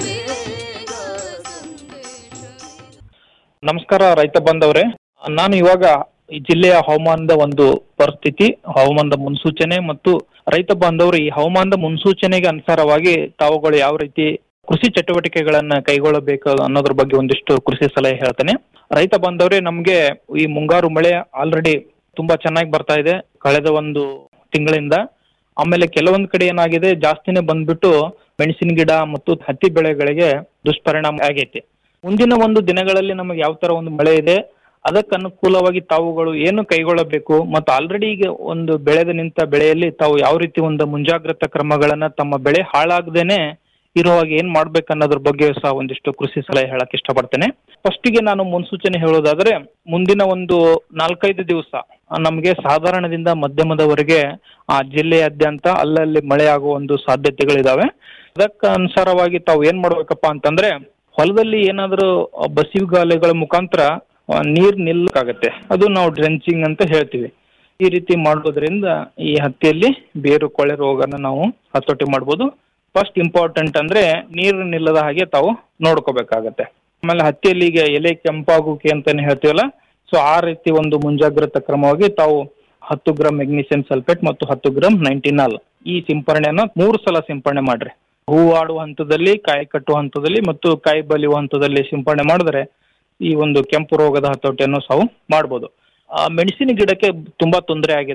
ನಮಸ್ಕಾರ ರೈತ ಬಾಂಧವರೇ ನಾನು ಇವಾಗ ಈ ಜಿಲ್ಲೆಯ ಹವಾಮಾನದ ಒಂದು ಪರಿಸ್ಥಿತಿ ಹವಾಮಾನದ ಮುನ್ಸೂಚನೆ ಮತ್ತು ರೈತ ಬಾಂಧವರು ಈ ಹವಾಮಾನದ ಮುನ್ಸೂಚನೆಗೆ ಅನುಸಾರವಾಗಿ ತಾವುಗಳು ಯಾವ ರೀತಿ ಕೃಷಿ ಚಟುವಟಿಕೆಗಳನ್ನ ಕೈಗೊಳ್ಳಬೇಕು ಅನ್ನೋದ್ರ ಬಗ್ಗೆ ಒಂದಿಷ್ಟು ಕೃಷಿ ಸಲಹೆ ಹೇಳ್ತೇನೆ ರೈತ ಬಾಂಧವರೇ ನಮ್ಗೆ ಈ ಮುಂಗಾರು ಮಳೆ ಆಲ್ರೆಡಿ ತುಂಬಾ ಚೆನ್ನಾಗಿ ಬರ್ತಾ ಇದೆ ಕಳೆದ ಒಂದು ತಿಂಗಳಿಂದ ಆಮೇಲೆ ಕೆಲವೊಂದ್ ಕಡೆ ಏನಾಗಿದೆ ಜಾಸ್ತಿನೇ ಬಂದ್ಬಿಟ್ಟು ಮೆಣಸಿನ ಗಿಡ ಮತ್ತು ಹತ್ತಿ ಬೆಳೆಗಳಿಗೆ ದುಷ್ಪರಿಣಾಮ ಆಗೈತಿ ಮುಂದಿನ ಒಂದು ದಿನಗಳಲ್ಲಿ ನಮಗೆ ಯಾವ ತರ ಒಂದು ಮಳೆ ಇದೆ ಅದಕ್ಕೆ ಅನುಕೂಲವಾಗಿ ತಾವುಗಳು ಏನು ಕೈಗೊಳ್ಳಬೇಕು ಮತ್ತು ಆಲ್ರೆಡಿ ಈಗ ಒಂದು ಬೆಳೆದ ನಿಂತ ಬೆಳೆಯಲ್ಲಿ ತಾವು ಯಾವ ರೀತಿ ಒಂದು ಮುಂಜಾಗ್ರತಾ ಕ್ರಮಗಳನ್ನ ತಮ್ಮ ಬೆಳೆ ಹಾಳಾಗದೇನೆ ಇರುವಾಗ ಏನ್ ಮಾಡ್ಬೇಕು ಅನ್ನೋದ್ರ ಬಗ್ಗೆ ಸಹ ಒಂದಿಷ್ಟು ಕೃಷಿ ಸಲಹೆ ಹೇಳಕ್ ಇಷ್ಟಪಡ್ತೇನೆ ಫಸ್ಟಿಗೆ ನಾನು ಮುನ್ಸೂಚನೆ ಹೇಳೋದಾದ್ರೆ ಮುಂದಿನ ಒಂದು ನಾಲ್ಕೈದು ದಿವಸ ನಮಗೆ ಸಾಧಾರಣದಿಂದ ಮಧ್ಯಮದವರೆಗೆ ಆ ಜಿಲ್ಲೆಯಾದ್ಯಂತ ಅಲ್ಲಲ್ಲಿ ಮಳೆ ಆಗುವ ಒಂದು ಸಾಧ್ಯತೆಗಳಿದಾವೆ ಅದಕ್ಕೆ ಅನುಸಾರವಾಗಿ ತಾವು ಏನ್ ಮಾಡ್ಬೇಕಪ್ಪ ಅಂತಂದ್ರೆ ಹೊಲದಲ್ಲಿ ಏನಾದರೂ ಬಸಿಗಾಲೆಗಳ ಮುಖಾಂತರ ಆ, ನೀರ್ ನಿಲ್ಲಕ್ಕಾಗತ್ತೆ ಅದು ನಾವು ಡ್ರೆಂಚಿಂಗ್ ಅಂತ ಹೇಳ್ತೀವಿ ಈ ರೀತಿ ಮಾಡೋದ್ರಿಂದ ಈ ಹತ್ತಿಯಲ್ಲಿ ಬೇರು ಕೊಳೆ ರೋಗನ ನಾವು ಹತೋಟಿ ಮಾಡ್ಬೋದು ಫಸ್ಟ್ ಇಂಪಾರ್ಟೆಂಟ್ ಅಂದ್ರೆ ನೀರು ನಿಲ್ಲದ ಹಾಗೆ ತಾವು ನೋಡ್ಕೋಬೇಕಾಗತ್ತೆ ಆಮೇಲೆ ಹತ್ತಿಯಲ್ಲಿ ಈಗ ಎಲೆ ಕೆಂಪಾಗುವಿಕೆ ಅಂತಾನೆ ಹೇಳ್ತೀವಲ್ಲ ಸೊ ಆ ರೀತಿ ಒಂದು ಮುಂಜಾಗ್ರತಾ ಕ್ರಮವಾಗಿ ತಾವು ಹತ್ತು ಗ್ರಾಮ್ ಮೆಗ್ನೀಷಿಯಂ ಸಲ್ಫೇಟ್ ಮತ್ತು ಹತ್ತು ಗ್ರಾಮ್ ನೈಂಟಿನಾಲ್ ಈ ಸಿಂಪರಣೆಯನ್ನ ಮೂರು ಸಲ ಸಿಂಪರಣೆ ಮಾಡ್ರಿ ಹೂ ಆಡುವ ಹಂತದಲ್ಲಿ ಕಾಯಿ ಕಟ್ಟುವ ಹಂತದಲ್ಲಿ ಮತ್ತು ಕಾಯಿ ಬಲಿಯುವ ಹಂತದಲ್ಲಿ ಸಿಂಪರಣೆ ಮಾಡಿದ್ರೆ ಈ ಒಂದು ಕೆಂಪು ರೋಗದ ಹತೋಟಿಯನ್ನು ಸಾವು ಮಾಡ್ಬೋದು ಆ ಮೆಣಸಿನ ಗಿಡಕ್ಕೆ ತುಂಬಾ ತೊಂದರೆ ಆಗಿದೆ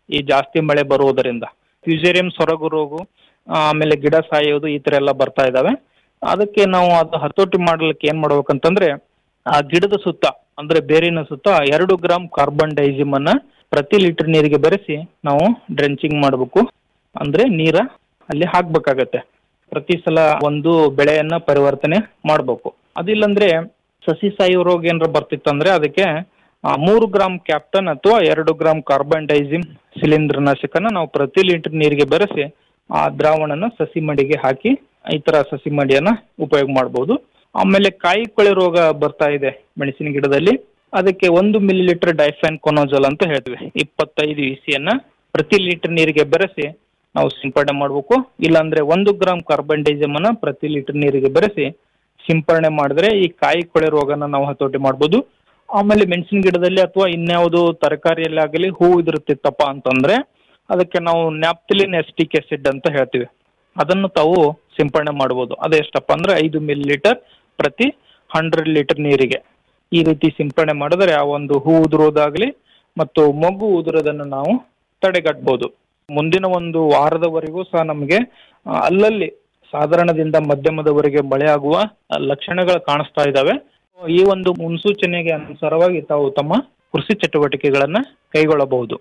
ಈ ಜಾಸ್ತಿ ಮಳೆ ಬರುವುದರಿಂದ ಫ್ಯೂಸೇರಿಯಂ ಸೊರಗು ರೋಗ ಆಮೇಲೆ ಗಿಡ ಸಾಯೋದು ಈ ತರ ಎಲ್ಲ ಬರ್ತಾ ಇದಾವೆ ಅದಕ್ಕೆ ನಾವು ಅದು ಹತೋಟಿ ಮಾಡ್ಲಿಕ್ಕೆ ಏನ್ ಮಾಡ್ಬೇಕಂತಂದ್ರೆ ಆ ಗಿಡದ ಸುತ್ತ ಅಂದ್ರೆ ಬೇರಿನ ಸುತ್ತ ಎರಡು ಗ್ರಾಮ್ ಕಾರ್ಬನ್ ಡೈಸಿಮ್ ಅನ್ನ ಪ್ರತಿ ಲೀಟರ್ ನೀರಿಗೆ ಬೆರೆಸಿ ನಾವು ಡ್ರೆಂಚಿಂಗ್ ಮಾಡಬೇಕು ಅಂದ್ರೆ ನೀರ ಅಲ್ಲಿ ಹಾಕ್ಬೇಕಾಗತ್ತೆ ಪ್ರತಿ ಸಲ ಒಂದು ಬೆಳೆಯನ್ನ ಪರಿವರ್ತನೆ ಮಾಡಬೇಕು ಅದಿಲ್ಲಂದ್ರೆ ಸಸಿ ಸಾಯುವ ರೋಗ ಏನಾರ ಬರ್ತಿತ್ತಂದ್ರೆ ಅದಕ್ಕೆ ಆ, ಮೂರು ಗ್ರಾಮ್ ಕ್ಯಾಪ್ಟನ್ ಅಥವಾ ಎರಡು ಗ್ರಾಮ್ ಕಾರ್ಬನ್ ಡೈಸಿಮ್ ಶಿಲೀಂಧ್ರನಾಶಕನ ನಾವು ಪ್ರತಿ ಲೀಟರ್ ನೀರಿಗೆ ಬೆರೆಸಿ ಆ ದ್ರಾವಣನ ಸಸಿ ಮಡಿಗೆ ಹಾಕಿ ಈ ತರ ಸಸಿ ಮಡಿಯನ್ನ ಉಪಯೋಗ ಮಾಡಬಹುದು ಆಮೇಲೆ ಕಾಯಿ ಕೊಳೆ ರೋಗ ಬರ್ತಾ ಇದೆ ಮೆಣಸಿನ ಗಿಡದಲ್ಲಿ ಅದಕ್ಕೆ ಒಂದು ಮಿಲಿ ಲೀಟರ್ ಡೈಫ್ಯಾನ್ ಕೊನೋಜಲ್ ಅಂತ ಹೇಳ್ತೀವಿ ಇಪ್ಪತ್ತೈದು ಇಸಿಯನ್ನ ಪ್ರತಿ ಲೀಟರ್ ನೀರಿಗೆ ಬೆರೆಸಿ ನಾವು ಸಿಂಪಡಣೆ ಮಾಡಬೇಕು ಇಲ್ಲಾಂದ್ರೆ ಒಂದು ಗ್ರಾಮ್ ಕಾರ್ಬನ್ ಡೈಸಮ್ ಅನ್ನ ಪ್ರತಿ ಲೀಟರ್ ನೀರಿಗೆ ಬೆರೆಸಿ ಸಿಂಪರಣೆ ಮಾಡಿದ್ರೆ ಈ ಕಾಯಿ ಕೊಳೆ ರೋಗನ ನಾವು ಹತೋಟಿ ಮಾಡ್ಬೋದು ಆಮೇಲೆ ಮೆಣಸಿನ ಗಿಡದಲ್ಲಿ ಅಥವಾ ಇನ್ಯಾವುದು ತರಕಾರಿಯಲ್ಲಿ ಆಗಲಿ ಹೂ ಇದಿರುತ್ತಿತ್ತಪ್ಪ ಅಂತಂದ್ರೆ ಅದಕ್ಕೆ ನಾವು ನ್ಯಾಪ್ತಿಲಿನ್ ಎಸ್ಟಿಕ್ ಆಸಿಡ್ ಅಂತ ಹೇಳ್ತೀವಿ ಅದನ್ನು ತಾವು ಸಿಂಪರಣೆ ಮಾಡ್ಬೋದು ಅದು ಎಷ್ಟಪ್ಪ ಅಂದ್ರೆ ಐದು ಮಿಲಿ ಲೀಟರ್ ಪ್ರತಿ ಹಂಡ್ರೆಡ್ ಲೀಟರ್ ನೀರಿಗೆ ಈ ರೀತಿ ಸಿಂಪರಣೆ ಮಾಡಿದ್ರೆ ಆ ಒಂದು ಹೂ ಉದುರೋದಾಗ್ಲಿ ಮತ್ತು ಮೊಗ್ಗು ಉದುರೋದನ್ನು ನಾವು ತಡೆಗಟ್ಬೋದು ಮುಂದಿನ ಒಂದು ವಾರದವರೆಗೂ ಸಹ ನಮಗೆ ಆ, ಅಲ್ಲಲ್ಲಿ ಸಾಧಾರಣದಿಂದ ಮಧ್ಯಮದವರೆಗೆ ಮಳೆ ಆಗುವ ಆ, ಲಕ್ಷಣಗಳು ಕಾಣಿಸ್ತಾ ಇದ್ದಾವೆ ಈ ಒಂದು ಮುನ್ಸೂಚನೆಗೆ ಅನುಸಾರವಾಗಿ ತಾವು ತಮ್ಮ ಕೃಷಿ ಚಟುವಟಿಕೆಗಳನ್ನ ಕೈಗೊಳ್ಳಬಹುದು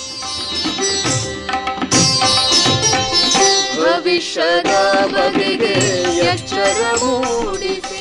ಭವಿಷ್ಯದ ಬಗೆಗೆ ಎಚ್ಚರ ಮೂಡಿಸಿ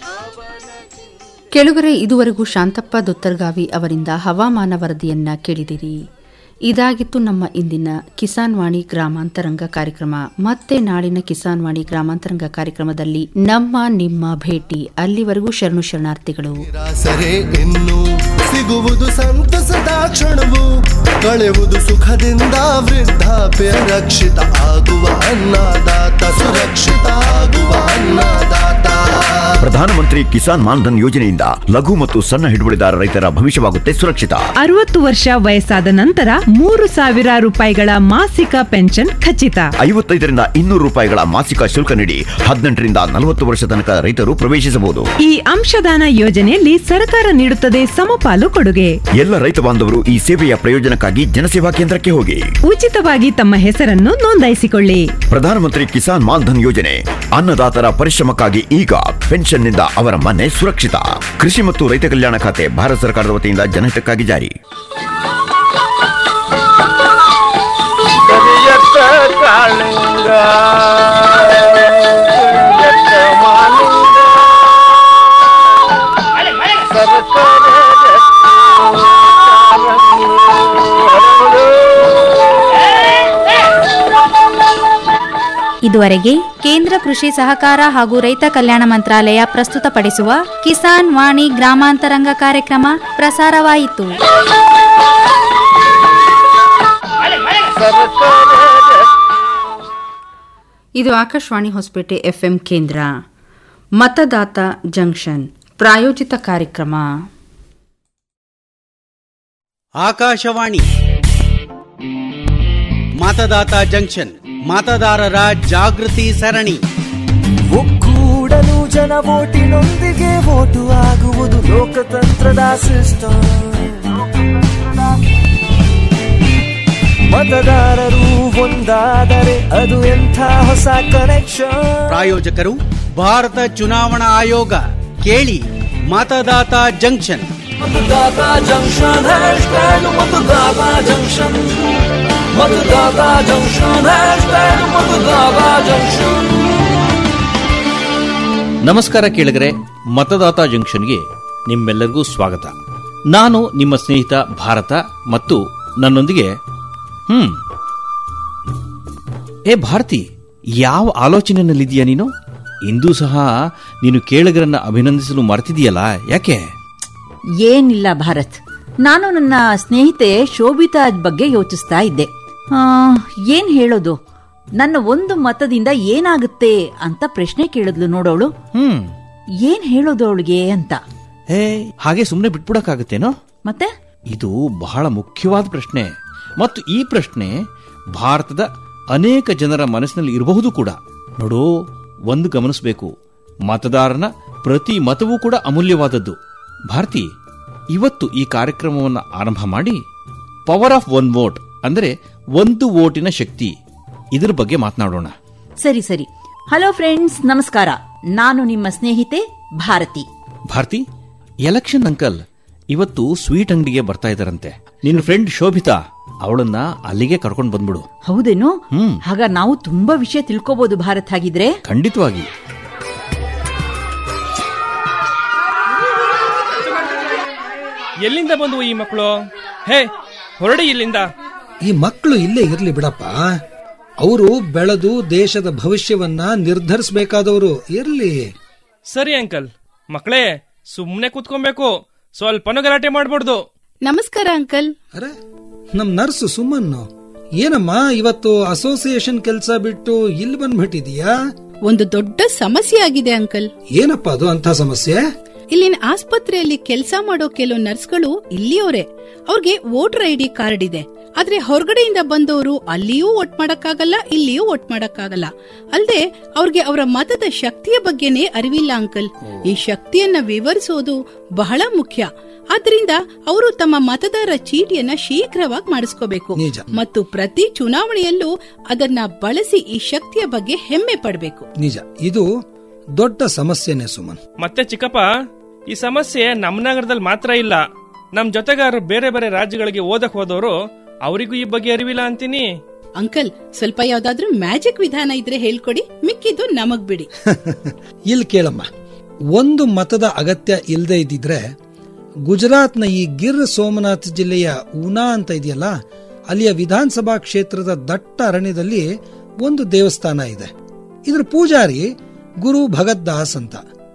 ಕೆಳಗರೆ ಇದುವರೆಗೂ ಶಾಂತಪ್ಪ ದೊತ್ತರ್ಗಾವಿ ಅವರಿಂದ ಹವಾಮಾನ ವರದಿಯನ್ನ ಕೇಳಿದಿರಿ ಇದಾಗಿತ್ತು ನಮ್ಮ ಇಂದಿನ ಕಿಸಾನ್ ವಾಣಿ ಗ್ರಾಮಾಂತರಂಗ ಕಾರ್ಯಕ್ರಮ ಮತ್ತೆ ನಾಳಿನ ಕಿಸಾನ್ ವಾಣಿ ಗ್ರಾಮಾಂತರಂಗ ಕಾರ್ಯಕ್ರಮದಲ್ಲಿ ನಮ್ಮ ನಿಮ್ಮ ಭೇಟಿ ಅಲ್ಲಿವರೆಗೂ ಶರಣು ಶರಣಾರ್ಥಿಗಳು ಸರೆ ಇನ್ನು ಸಿಗುವುದು ಸಂತಸದ ಕ್ಷಣವು ಕಳೆಯುವುದು ಸುಖದಿಂದ ವೃದ್ಧಾಪ್ಯ ರಕ್ಷಿತ ಆಗುವ ಅನ್ನದಾತ ಸುರಕ್ಷಿತ ಆಗುವ ಅನ್ನದಾತ ಪ್ರಧಾನಮಂತ್ರಿ ಕಿಸಾನ್ ಮಾನ್ಧನ್ ಯೋಜನೆಯಿಂದ ಲಘು ಮತ್ತು ಸಣ್ಣ ಹಿಡುವಳಿದಾರ ರೈತರ ಭವಿಷ್ಯವಾಗುತ್ತೆ ಸುರಕ್ಷಿತ ಅರವತ್ತು ವರ್ಷ ವಯಸ್ಸಾದ ನಂತರ ಮೂರು ಸಾವಿರ ರೂಪಾಯಿಗಳ ಮಾಸಿಕ ಪೆನ್ಷನ್ ಖಚಿತ ಐವತ್ತೈದರಿಂದ ಇನ್ನೂರು ರೂಪಾಯಿಗಳ ಮಾಸಿಕ ಶುಲ್ಕ ನೀಡಿ ಹದಿನೆಂಟರಿಂದ ನಲವತ್ತು ವರ್ಷ ತನಕ ರೈತರು ಪ್ರವೇಶಿಸಬಹುದು ಈ ಅಂಶದಾನ ಯೋಜನೆಯಲ್ಲಿ ಸರ್ಕಾರ ನೀಡುತ್ತದೆ ಸಮಪಾಲು ಕೊಡುಗೆ ಎಲ್ಲ ರೈತ ಬಾಂಧವರು ಈ ಸೇವೆಯ ಪ್ರಯೋಜನಕ್ಕಾಗಿ ಜನಸೇವಾ ಕೇಂದ್ರಕ್ಕೆ ಹೋಗಿ ಉಚಿತವಾಗಿ ತಮ್ಮ ಹೆಸರನ್ನು ನೋಂದಾಯಿಸಿಕೊಳ್ಳಿ ಪ್ರಧಾನಮಂತ್ರಿ ಕಿಸಾನ್ ಮಾನ್ಧನ್ ಯೋಜನೆ ಅನ್ನದಾತರ ಪರಿಶ್ರಮಕ್ಕಾಗಿ ಈಗ ಪೆನ್ಷನ್ನಿಂದ ಅವರ ಮನೆ ಸುರಕ್ಷಿತ ಕೃಷಿ ಮತ್ತು ರೈತ ಕಲ್ಯಾಣ ಖಾತೆ ಭಾರತ ಸರ್ಕಾರದ ವತಿಯಿಂದ ಜನಹಿತಕ್ಕಾಗಿ ಜಾರಿ ಕರಿಯತ್ತ ಕಾಳಿಂಗ ಕರಿಯತ್ತ ಮಾಲಿಂಗ ಸರಸರ ಇದುವರೆಗೆ ಕೇಂದ್ರ ಕೃಷಿ ಸಹಕಾರ ಹಾಗೂ ರೈತ ಕಲ್ಯಾಣ ಮಂತ್ರಾಲಯ ಪ್ರಸ್ತುತಪಡಿಸುವ ಕಿಸಾನ್ ವಾಣಿ ಗ್ರಾಮಾಂತರಂಗ ಕಾರ್ಯಕ್ರಮ ಪ್ರಸಾರವಾಯಿತು ಇದು ಆಕಾಶವಾಣಿ ಹೊಸಪೇಟೆ ಎಫ್ಎಂ ಕೇಂದ್ರ ಮತದಾತ ಜಂಕ್ಷನ್ ಪ್ರಾಯೋಜಿತ ಕಾರ್ಯಕ್ರಮ ಆಕಾಶವಾಣಿ ಮತದಾತ ಜಂಕ್ಷನ್ ಮತದಾರರ ಜಾಗೃತಿ ಸರಣಿ ಒಕ್ಕೂಡಲು ಜನ ಓಟಿನೊಂದಿಗೆ ಓಟು ಆಗುವುದು ಲೋಕತಂತ್ರದ ಸಿಸ್ಟಮ್ ಮತದಾರರು ಒಂದಾದರೆ ಅದು ಎಂಥ ಹೊಸ ಕನೆಕ್ಷನ್ ಪ್ರಾಯೋಜಕರು ಭಾರತ ಚುನಾವಣಾ ಆಯೋಗ ಕೇಳಿ ಮತದಾತ ಜಂಕ್ಷನ್ ಮತದಾತ ಜಂಕ್ಷನ್ ಹ್ಯಾಶ್ಟ್ಯಾಗ್ ಮತದಾತ ಜಂಕ್ಷನ್ ಮತದಾತ ಜಂಕ್ಷನ್ ಹ್ಯಾಶ್ಟ್ಯಾಗ್ ಮತದಾತ ಜಂಕ್ಷನ್ ನಮಸ್ಕಾರ ಕೇಳಿಗರೆ ಮತದಾತ ಜಂಕ್ಷನ್ಗೆ ನಿಮ್ಮೆಲ್ಲರಿಗೂ ಸ್ವಾಗತ ನಾನು ನಿಮ್ಮ ಸ್ನೇಹಿತ ಭಾರತ ಮತ್ತು ನನ್ನೊಂದಿಗೆ ಹ್ಮ್ ಏ ಭಾರತಿ ಯಾವ ಆಲೋಚನೆಯಲ್ಲಿದೆಯಾ ನೀನು ಇಂದೂ ಸಹ ನೀನು ಕೇಳಿಗರನ್ನ ಅಭಿನಂದಿಸಲು ಮರೆತಿದೆಯಲ್ಲ ಯಾಕೆ ಏನಿಲ್ಲ ಭಾರತ್ ನಾನು ನನ್ನ ಸ್ನೇಹಿತೆ ಶೋಭಿತಾ ಬಗ್ಗೆ ಯೋಚಿಸ್ತಾ ಇದ್ದೆ ಆ, ಏನ್ ಹೇಳೋದು ನನ್ನ ಒಂದು ಮತದಿಂದ ಏನಾಗುತ್ತೆ ಅಂತ ಪ್ರಶ್ನೆ ಕೇಳಿದ್ಲು ನೋಡೋಳು ಹ್ಮ್ ಏನ್ ಹೇಳೋದು ಅವಳಿಗೆ ಅಂತ ಹೇ ಹಾಗೆ ಸುಮ್ಮನೆ ಬಿಟ್ಬಿಡಕ್ಕಾಗತ್ತೇನೋ ಮತ್ತೆ ಇದು ಬಹಳ ಮುಖ್ಯವಾದ ಪ್ರಶ್ನೆ ಮತ್ತು ಈ ಪ್ರಶ್ನೆ ಭಾರತದ ಅನೇಕ ಜನರ ಮನಸ್ಸಿನಲ್ಲಿ ಇರಬಹುದು ಕೂಡ ನೋಡು ಒಂದು ಗಮನಿಸಬೇಕು ಮತದಾರನ ಪ್ರತಿ ಮತವೂ ಕೂಡ ಅಮೂಲ್ಯವಾದದ್ದು ಭಾರತಿ ಇವತ್ತು ಈ ಕಾರ್ಯಕ್ರಮವನ್ನು ಆರಂಭ ಮಾಡಿ ಪವರ್ ಆಫ್ ಒನ್ ವೋಟ್ ಅಂದರೆ ಒಂದು ಓಟಿನ ಶಕ್ತಿ ಇದರ ಬಗ್ಗೆ ಮಾತನಾಡೋಣ ಸರಿ ಸರಿ ಹಲೋ ಫ್ರೆಂಡ್ಸ್ ನಮಸ್ಕಾರ ನಾನು ನಿಮ್ಮ ಸ್ನೇಹಿತೆ ಭಾರತಿ ಭಾರತಿ ಎಲೆಕ್ಷನ್ ಅಂಕಲ್ ಇವತ್ತು ಸ್ವೀಟ್ ಅಂಗಡಿಗೆ ಬರ್ತಾ ಇದ್ದಾರಂತೆ ನಿನ್ನ ಫ್ರೆಂಡ್ ಶೋಭಿತಾ ಅವಳನ್ನ ಅಲ್ಲಿಗೆ ಕರ್ಕೊಂಡು ಬಂದ್ಬಿಡು ಹೌದೇನು ಹ್ಮ್ ಆಗ ನಾವು ತುಂಬಾ ವಿಷಯ ತಿಳ್ಕೋಬಹುದು ಭಾರತ್ ಹಾಗಿದ್ರೆ ಖಂಡಿತವಾಗಿ ಎಲ್ಲಿಂದ ಬಂದವು ಈ ಮಕ್ಕಳು ಹೇ ಹೊರಡಿ ಇಲ್ಲಿಂದ ಈ ಮಕ್ಕಳು ಇಲ್ಲೇ ಇರ್ಲಿ ಬಿಡಪ್ಪ ಅವರು ಬೆಳೆದು ದೇಶದ ಭವಿಷ್ಯವನ್ನ ನಿರ್ಧರಿಸಬೇಕಾದವರು ಇರ್ಲಿ ಸರಿ ಅಂಕಲ್ ಮಕ್ಕಳೇ ಸುಮ್ನೆ ಕೂತ್ಕೊಬೇಕು ಸ್ವಲ್ಪನೂ ಗಲಾಟೆ ಮಾಡ್ಬಾರ್ದು ನಮಸ್ಕಾರ ಅಂಕಲ್ ಅರೆ ನಮ್ ನರ್ಸ್ ಸುಮನ್ನು ಏನಮ್ಮ ಇವತ್ತು ಅಸೋಸಿಯೇಷನ್ ಕೆಲಸ ಬಿಟ್ಟು ಇಲ್ಲಿ ಬಂದ್ಬಿಟ್ಟಿದೀಯಾ ಒಂದು ದೊಡ್ಡ ಸಮಸ್ಯೆ ಆಗಿದೆ ಅಂಕಲ್ ಏನಪ್ಪ ಅದು ಅಂತ ಸಮಸ್ಯೆ ಇಲ್ಲಿನ ಆಸ್ಪತ್ರೆಯಲ್ಲಿ ಕೆಲಸ ಮಾಡೋ ಕೆಲವು ನರ್ಸ್ಗಳು ಇಲ್ಲಿಯವರೇ ಅವ್ರಿಗೆ ವೋಟರ್ ಐಡಿ ಕಾರ್ಡ್ ಇದೆ ಆದ್ರೆ ಹೊರಗಡೆಯಿಂದ ಬಂದವರು ಅಲ್ಲಿಯೂ ವೋಟ್ ಮಾಡಕ್ಕಾಗಲ್ಲ ಇಲ್ಲಿಯೂ ವೋಟ್ ಮಾಡಕ್ಕಾಗಲ್ಲ ಅಲ್ಲದೆ ಅವ್ರಿಗೆ ಅವರ ಮತದ ಶಕ್ತಿಯ ಬಗ್ಗೆನೇ ಅರಿವಿಲ್ಲ ಅಂಕಲ್ ಈ ಶಕ್ತಿಯನ್ನ ವಿವರಿಸೋದು ಬಹಳ ಮುಖ್ಯ ಆದ್ರಿಂದ ಅವರು ತಮ್ಮ ಮತದಾರ ಚೀಟಿಯನ್ನ ಶೀಘ್ರವಾಗಿ ಮಾಡಿಸ್ಕೋಬೇಕು ನಿಜ. ಮತ್ತು ಪ್ರತಿ ಚುನಾವಣೆಯಲ್ಲೂ ಅದನ್ನ ಬಳಸಿ ಈ ಶಕ್ತಿಯ ಬಗ್ಗೆ ಹೆಮ್ಮೆ ಪಡಬೇಕು ನಿಜ ಇದು ದೊಡ್ಡ ಸಮಸ್ಯೆನೆ ಸುಮನ್ ಮತ್ತೆ ಚಿಕ್ಕಪ್ಪ ಈ ಸಮಸ್ಯೆ ನಮ್ಮ ನಗರದಲ್ಲಿ ಮಾತ್ರ ಇಲ್ಲ ನಮ್ ಜೊತೆಗಾರರು ಬೇರೆ ಬೇರೆ ರಾಜ್ಯಗಳಿಗೆ ಓದಕ್ ಹೋದವರು ಅವರಿಗೂ ಈ ಬಗ್ಗೆ ಅರಿವಿಲ್ಲ ಅಂತೀನಿ ಅಂಕಲ್ ಸ್ವಲ್ಪ ಯಾವ್ದಾದ್ರೂ ಮ್ಯಾಜಿಕ್ ವಿಧಾನ ಇದ್ರೆ ಹೇಳ್ಕೊಡಿ ಮಿಕ್ಕಿದ್ದು ನಮಗ್ ಬಿಡಿ ಇಲ್ಲಿ ಕೇಳಮ್ಮ ಒಂದು ಮತದ ಅಗತ್ಯ ಇಲ್ಲದೆ ಇದ್ದಿದ್ರೆ ಗುಜರಾತ್ನ ಈ ಗಿರ್ ಸೋಮನಾಥ್ ಜಿಲ್ಲೆಯ ಉನಾ ಅಂತ ಇದೆಯಲ್ಲ ಅಲ್ಲಿಯ ವಿಧಾನಸಭಾ ಕ್ಷೇತ್ರದ ದಟ್ಟ ಅರಣ್ಯದಲ್ಲಿ ಒಂದು ದೇವಸ್ಥಾನ ಇದೆ ಇದ್ರ ಪೂಜಾರಿ ಗುರು ಭಗತ್ ದಾಸ್ ಅಂತ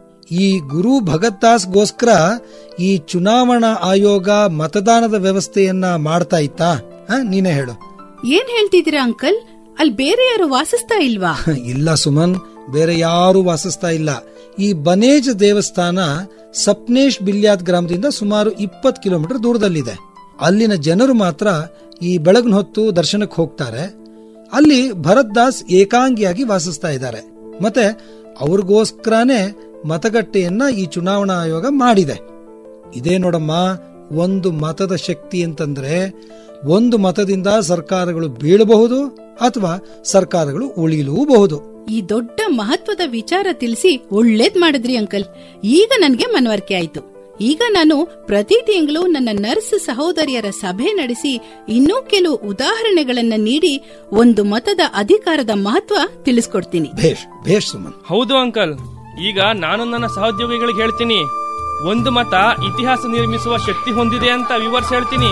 ಈ ಗುರು ಭಗತ್ ದಾಸ್ಗೋಸ್ಕರ ಈ ಚುನಾವಣಾ ಆಯೋಗ ಮತದಾನದ ವ್ಯವಸ್ಥೆಯನ್ನ ಮಾಡ್ತಾ ಇತ್ತಾ ಹ, ನೀನೇ ಹೇಳು ಏನ್ ಹೇಳ್ತಿದ್ದೀರಾ ಅಂಕಲ್ ಅಲ್ಲಿ ಬೇರೆ ಯಾರು ವಾಸಿಸ್ತಾ ಇಲ್ವಾ ಇಲ್ಲ ಸುಮನ್ ಬೇರೆ ಯಾರು ವಾಸಿಸ್ತಾ ಇಲ್ಲ ಈ ಬನೇಜ್ ದೇವಸ್ಥಾನ ಸಪ್ನೇಶ್ ಬಿಲ್ಯಾದ್ ಗ್ರಾಮದಿಂದ ಸುಮಾರು ಇಪ್ಪತ್ತು ಕಿಲೋಮೀಟರ್ ದೂರದಲ್ಲಿದೆ ಅಲ್ಲಿನ ಜನರು ಮಾತ್ರ ಈ ಬೆಳಗಿನ ಹೊತ್ತು ದರ್ಶನಕ್ಕೆ ಹೋಗ್ತಾರೆ ಅಲ್ಲಿ ಭರತ್ ದಾಸ್ ಏಕಾಂಗಿಯಾಗಿ ವಾಸಿಸ್ತಾ ಇದ್ದಾರೆ ಮತ್ತೆ ಅವ್ರಿಗೋಸ್ಕರನೇ ಮತಗಟ್ಟೆಯನ್ನ ಈ ಚುನಾವಣಾ ಆಯೋಗ ಮಾಡಿದೆ ಇದೇ ನೋಡಮ್ಮ ಒಂದು ಮತದ ಶಕ್ತಿ ಅಂತಂದ್ರೆ ಒಂದು ಮತದಿಂದ ಸರ್ಕಾರಗಳು ಬೀಳಬಹುದು ಅಥವಾ ಸರ್ಕಾರಗಳು ಉಳಿಲೂಬಹುದು ಈ ದೊಡ್ಡ ಮಹತ್ವದ ವಿಚಾರ ತಿಳಿಸಿ ಒಳ್ಳೇದ್ ಮಾಡಿದ್ರಿ ಅಂಕಲ್ ಈಗ ನನ್ಗೆ ಮನವರಿಕೆ ಆಯ್ತು ಈಗ ನಾನು ಪ್ರತಿ ತಿಂಗಳು ನನ್ನ ನರ್ಸ್ ಸಹೋದರಿಯರ ಸಭೆ ನಡೆಸಿ ಇನ್ನೂ ಕೆಲವು ಉದಾಹರಣೆಗಳನ್ನ ನೀಡಿ ಒಂದು ಮತದ ಅಧಿಕಾರದ ಮಹತ್ವ ತಿಳಿಸ್ಕೊಡ್ತೀನಿ ಭೇಷ್ ಭೇಷ್ ಸುಮನ್ ಹೌದು ಅಂಕಲ್ ಈಗ ನಾನು ನನ್ನ ಸಹೋದ್ಯೋಗಿಗಳಿಗೆ ಹೇಳ್ತೀನಿ ಒಂದು ಮತ ಇತಿಹಾಸ ನಿರ್ಮಿಸುವ ಶಕ್ತಿ ಹೊಂದಿದೆ ಅಂತ ವಿವರಿಸಿ ಹೇಳ್ತೀನಿ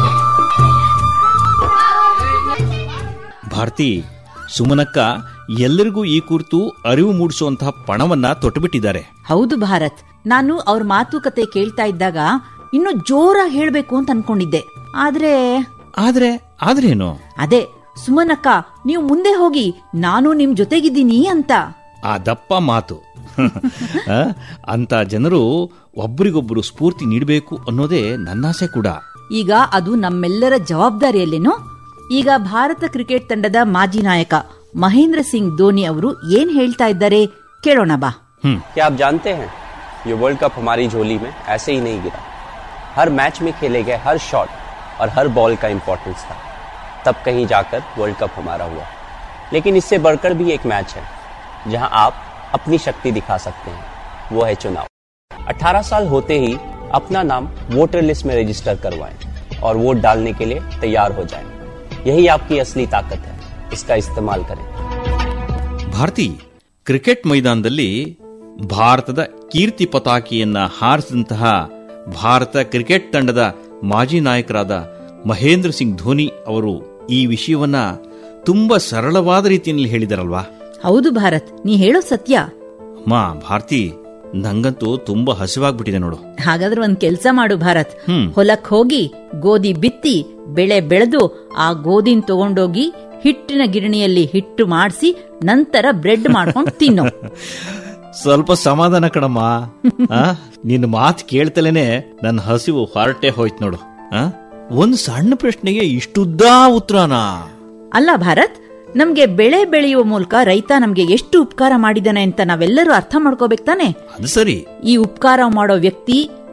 ಭಾರತಿ ಸುಮನಕ್ಕ ಎಲ್ಲರಿಗೂ ಈ ಕುರಿತು ಅರಿವು ಮೂಡಿಸುವಂತಹ ಪಣವನ್ನ ತೊಟ್ಟುಬಿಟ್ಟಿದ್ದಾರೆ ಹೌದು ಭಾರತ್ ನಾನು ಅವ್ರ ಮಾತುಕತೆ ಕೇಳ್ತಾ ಇದ್ದಾಗ ಇನ್ನು ಜೋರಾಗಿ ಹೇಳ್ಬೇಕು ಅಂತ ಅನ್ಕೊಂಡಿದ್ದೆ ಆದ್ರೆ ಆದ್ರೆ ಆದ್ರೇನು ಅದೇ ಸುಮನಕ್ಕ ನೀವು ಮುಂದೆ ಹೋಗಿ ನಾನು ನಿಮ್ ಜೊತೆಗಿದ್ದೀನಿ ಅಂತ ಆ ದಪ್ಪ ಮಾತು ಆ, ಅಂತ ಜನರು ಒಬ್ಬರಿಗೊಬ್ಬರು ಸ್ಫೂರ್ತಿ ನೀಡಬೇಕು ಅನ್ನೋದೇ ನನ್ನಾಸೆ ಕೂಡ ಈಗ ಅದು ನಮ್ಮೆಲ್ಲರ ಜವಾಬ್ದಾರಿಯಲ್ಲೇನೋ ಈಗ ಭಾರತ ಕ್ರಿಕೆಟ್ ತಂಡದ ಮಾಜಿ ನಾಯಕ ಮಹೇಂದ್ರ ಸಿಂಗ್ ಧೋನಿ ಅವರು ಏನ್ ಹೇಳ್ತಾ ಇದ್ದಾರೆ ಕೇಳೋಣ ಬಾ क्या आप जानते हैं ये वर्ल्ड कप हमारी झोली में ऐसे ही नहीं गिरा हर मैच में खेले गए हर शॉट और हर बॉल का इंपॉर्टेंस था तब कहीं जाकर वर्ल्ड कप हमारा हुआ लेकिन इससे बढ़कर भी एक मैच है जहां आप अपनी शक्ति दिखा सकते हैं वो है चुनाव 18 साल होते ही अपना नाम वोटर लिस्ट में रजिस्टर करवाएं और वोट डालने के लिए तैयार हो जाएं यही आपकी असली ताकत है इसका इस्तेमाल करें ಭಾರತಿ ಕ್ರಿಕೆಟ್ ಮೈದಾನದಲ್ಲಿ ಭಾರತದ ಕೀರ್ತಿ ಪತಾಕಿಯನ್ನ ಹಾರಿಸಿದಂತಹ ಭಾರತ ಕ್ರಿಕೆಟ್ ತಂಡದ ಮಾಜಿ ನಾಯಕರಾದ ಮಹೇಂದ್ರ ಸಿಂಗ್ ಧೋನಿ ಅವರು ಈ ವಿಷಯವನ್ನ ತುಂಬಾ ಸರಳವಾದ ರೀತಿಯಲ್ಲಿ ಹೇಳಿದಾರಲ್ವಾ ಹೌದು ಭಾರತ್ ನೀ ಹೇಳೋ ಸತ್ಯ ಮಾ ಭಾರತಿ ನಂಗಂತೂ ತುಂಬಾ ಹಸಿವಾಗ್ಬಿಟ್ಟಿದೆ ನೋಡು ಹಾಗಾದ್ರೆ ಒಂದ್ ಕೆಲ್ಸ ಮಾಡು ಭಾರತ್ ಹ್ಮ್. ಹೊಲಕ್ ಹೋಗಿ ಗೋಧಿ ಬಿತ್ತಿ ಬೆಳೆ ಬೆಳೆದು ಆ ಗೋಧಿನ್ ತಗೊಂಡೋಗಿ ಹಿಟ್ಟಿನ ಗಿರಣಿಯಲ್ಲಿ ಹಿಟ್ಟು ಮಾಡಿಸಿ ನಂತರ ಬ್ರೆಡ್ ಮಾಡ್ಕೊಂಡು ತಿನ್ನು ಸ್ವಲ್ಪ ಸಮಾಧಾನ ಕಣಮ್ಮ ಆ? ನಿನ್ನ ಮಾತು ಕೇಳ್ತಲೇನೆ ನನ್ನ ಹಸಿವು ಹೊರಟೆ ಹೋಯ್ತು ನೋಡು ಆ? ಒಂದ್ ಸಣ್ಣ ಪ್ರಶ್ನೆಗೆ ಇಷ್ಟುದ್ದಾ ಉತ್ತರನಾ ಅಲ್ಲ ಭಾರತ್ ನಮ್ಗೆ ಬೆಳೆ ಬೆಳೆಯುವ ಮೂಲಕ ರೈತ ನಮ್ಗೆ ಎಷ್ಟು ಉಪಕಾರ ಮಾಡಿದಾನೆ ಅಂತ ನಾವೆಲ್ಲರೂ ಅರ್ಥ ಮಾಡ್ಕೋಬೇಕು ತಾನೆ ಅದು ಸರಿ ಈ ಉಪಕಾರ ಮಾಡೋ ವ್ಯಕ್ತಿ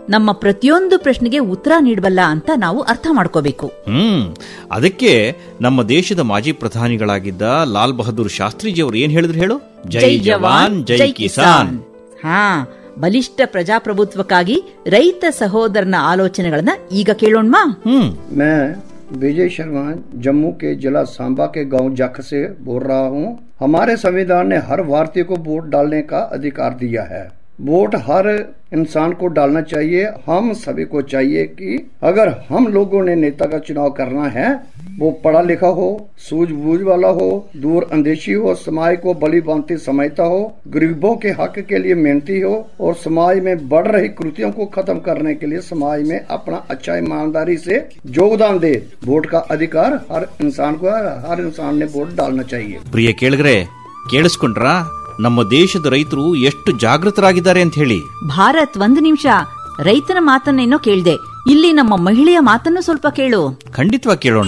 ನಮ್ಮ ಪ್ರತಿಯೊಂದು ಪ್ರಶ್ನೆಗೆ ಉತ್ತರ ನೀಡಬಲ್ಲ ಅಂತ ನಾವು ಅರ್ಥ ಮಾಡ್ಕೋಬೇಕು ಹ್ಮ್ ಅದಕ್ಕೆ ನಮ್ಮ ದೇಶದ ಮಾಜಿ ಪ್ರಧಾನಿಗಳಾಗಿದ್ದ ಲಾಲ್ ಬಹದ್ದೂರ್ ಶಾಸ್ತ್ರಿಜಿಯವರು ಏನ್ ಹೇಳಿದ್ರು ಹೇಳು ಜೈ ಜವಾನ್ ಜೈ ಕಿಸಾನ್ ಹಾ ಬಲಿಷ್ಠ ಪ್ರಜಾಪ್ರಭುತ್ವಕ್ಕಾಗಿ ರೈತ ಸಹೋದರನ ಆಲೋಚನೆಗಳನ್ನ ಈಗ ಕೇಳೋಣ್ಮಾ ಹ್ಮ್ मैं विजय शर्मा जम्मू के जिला सांबा के गांव जख से बोल रहा हूं हमारे संविधान ने हर भारतीय को वोट डालने का अधिकार दिया है वोट हर इंसान को डालना चाहिए हम सभी को चाहिए कि अगर हम लोगों ने नेता का चुनाव करना है वो पढ़ा लिखा हो सूझबूझ वाला हो दूर अंदेशी हो समाज को बली बांधती समझता हो गरीबों के हक के लिए मेहनती हो और समाज में बढ़ रही कृतियों को खत्म करने के लिए समाज में अपना अच्छा ईमानदारी से योगदान दे वोट का अधिकार हर इंसान को हर इंसान ने वोट डालना चाहिए ಪ್ರಿಯ ಕೇಳಿದ್ರೆ ಕೇಳಿಸ್ಕೊಂಡ್ರಾ ನಮ್ಮ ದೇಶದ ರೈತರು ಎಷ್ಟು ಜಾಗೃತರಾಗಿದ್ದಾರೆ ಅಂತ ಹೇಳಿ ಭಾರತ್ ಒಂದು ನಿಮಿಷ ರೈತನ ಮಾತನ್ನೇನೋ ಕೇಳ್ದೆ ಇಲ್ಲಿ ನಮ್ಮ ಮಹಿಳೆಯ ಮಾತನ್ನು ಸ್ವಲ್ಪ ಕೇಳು ಖಂಡಿತವಾಗಿ ಕೇಳೋಣ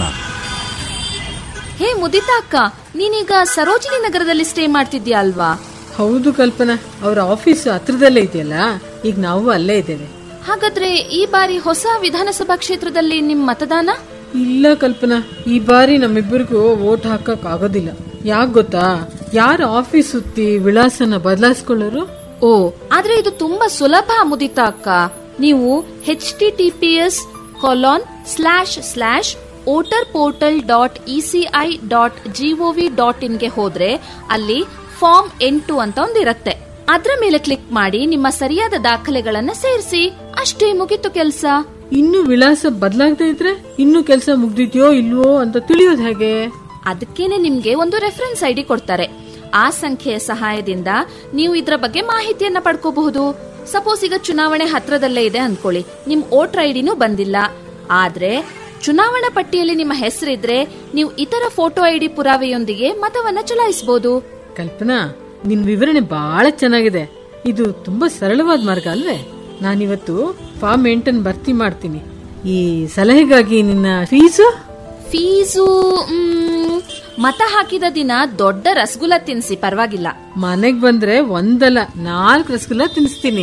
ಹೇ ಮುದಿತಾ ಅಕ್ಕ ನೀನೀಗ ಸರೋಜಿನಿ ನಗರದಲ್ಲಿ ಸ್ಟೇ ಮಾಡ್ತಿದ್ಯಾ ಅಲ್ವಾ ಹೌದು ಕಲ್ಪನಾ ಅವರ ಆಫೀಸ್ ಹತ್ರದಲ್ಲೇ ಇದೆಯಲ್ಲ ಈಗ ನಾವು ಅಲ್ಲೇ ಇದ್ದೇವೆ ಹಾಗಾದ್ರೆ ಈ ಬಾರಿ ಹೊಸ ವಿಧಾನಸಭಾ ಕ್ಷೇತ್ರದಲ್ಲಿ ನಿಮ್ ಮತದಾನ ಇಲ್ಲ ಕಲ್ಪನಾ ಈ ಬಾರಿ ನಮ್ಮಿಬ್ಬರಿಗೂ ವೋಟ್ ಹಾಕಕ್ ಆಗೋದಿಲ್ಲ ಯಾಕ್ ಗೊತ್ತಾ ಯಾರ ಆಫೀಸ್ ಸುತ್ತಿ ವಿಳಾಸನ ಬದಲಾಯಿಸ್ಕೊಳ್ಳೋರು ಓ ಆದ್ರೆ ಇದು ತುಂಬಾ ಸುಲಭ ಮುದಿತಾ ಅಕ್ಕ ನೀವು H T T P S colon slash slash voter portal dot ECI dot GOV dot ಇನ್ಗೆ ಹೋದ್ರೆ ಅಲ್ಲಿ ಫಾರ್ಮ್ ಎಂಟು ಅಂತ ಒಂದಿರತ್ತೆ ಅದ್ರ ಮೇಲೆ ಕ್ಲಿಕ್ ಮಾಡಿ ನಿಮ್ಮ ಸರಿಯಾದ ದಾಖಲೆಗಳನ್ನ ಸೇರಿಸಿ ಅಷ್ಟೇ ಮುಗೀತು ಕೆಲ್ಸ ಇನ್ನು ವಿಳಾಸ ಬದಲಾಗದೆ ಇದ್ರೆ ಇನ್ನು ಕೆಲಸ ಮುಗ್ದಿದ್ಯೋ ಇಲ್ವೋ ಅಂತ ತಿಳಿಯೋದು ಹೇಗೆ ಅದಕ್ಕೇನೆ ನಿಮ್ಗೆ ಒಂದು ರೆಫರೆನ್ಸ್ ಐಡಿ ಕೊಡ್ತಾರೆ ಆ ಸಂಖ್ಯೆಯ ಸಹಾಯದಿಂದ ನೀವು ಇದ್ರ ಬಗ್ಗೆ ಮಾಹಿತಿಯನ್ನ ಪಡ್ಕೋಬಹುದು ಸಪೋಸ್ ಈಗ ಚುನಾವಣೆ ಹತ್ರದಲ್ಲೇ ಇದೆ ಅನ್ಕೊಳ್ಳಿ ನಿಮ್ ವೋಟರ್ ಐಡಿನೂ ಬಂದಿಲ್ಲ ಆದ್ರೆ ಚುನಾವಣಾ ಪಟ್ಟಿಯಲ್ಲಿ ನಿಮ್ಮ ಹೆಸರಿದ್ರೆ ನೀವು ಇತರ ಫೋಟೋ ಐಡಿ ಪುರಾವೆಯೊಂದಿಗೆ ಮತವನ್ನ ಚಲಾಯಿಸಬಹುದು ಕಲ್ಪನಾ ನಿನ್ ವಿವರಣೆ ಬಹಳ ಚೆನ್ನಾಗಿದೆ ಇದು ತುಂಬಾ ಸರಳವಾದ ಮಾರ್ಗ ಅಲ್ವೇ ನಾನಿವತ್ತು ಫಾರ್ಮ್ ಎಂಟನ್ ಭರ್ತಿ ಮಾಡ್ತೀನಿ ಈ ಸಲಹೆಗಾಗಿ ನಿನ್ನ ಫೀಸು ಫೀಸು ಮ್, ಮತ ಹಾಕಿದ ದಿನ ದೊಡ್ಡ ರಸಗುಲ್ಲ ತಿನ್ಸಿ ಪರವಾಗಿಲ್ಲ ಮನೆಗ್ ಬಂದ್ರೆ ಒಂದಲ್ಲ ನಾಲ್ಕು ರಸಗುಲ್ಲ ತಿನ್ನಿಸ್ತೀನಿ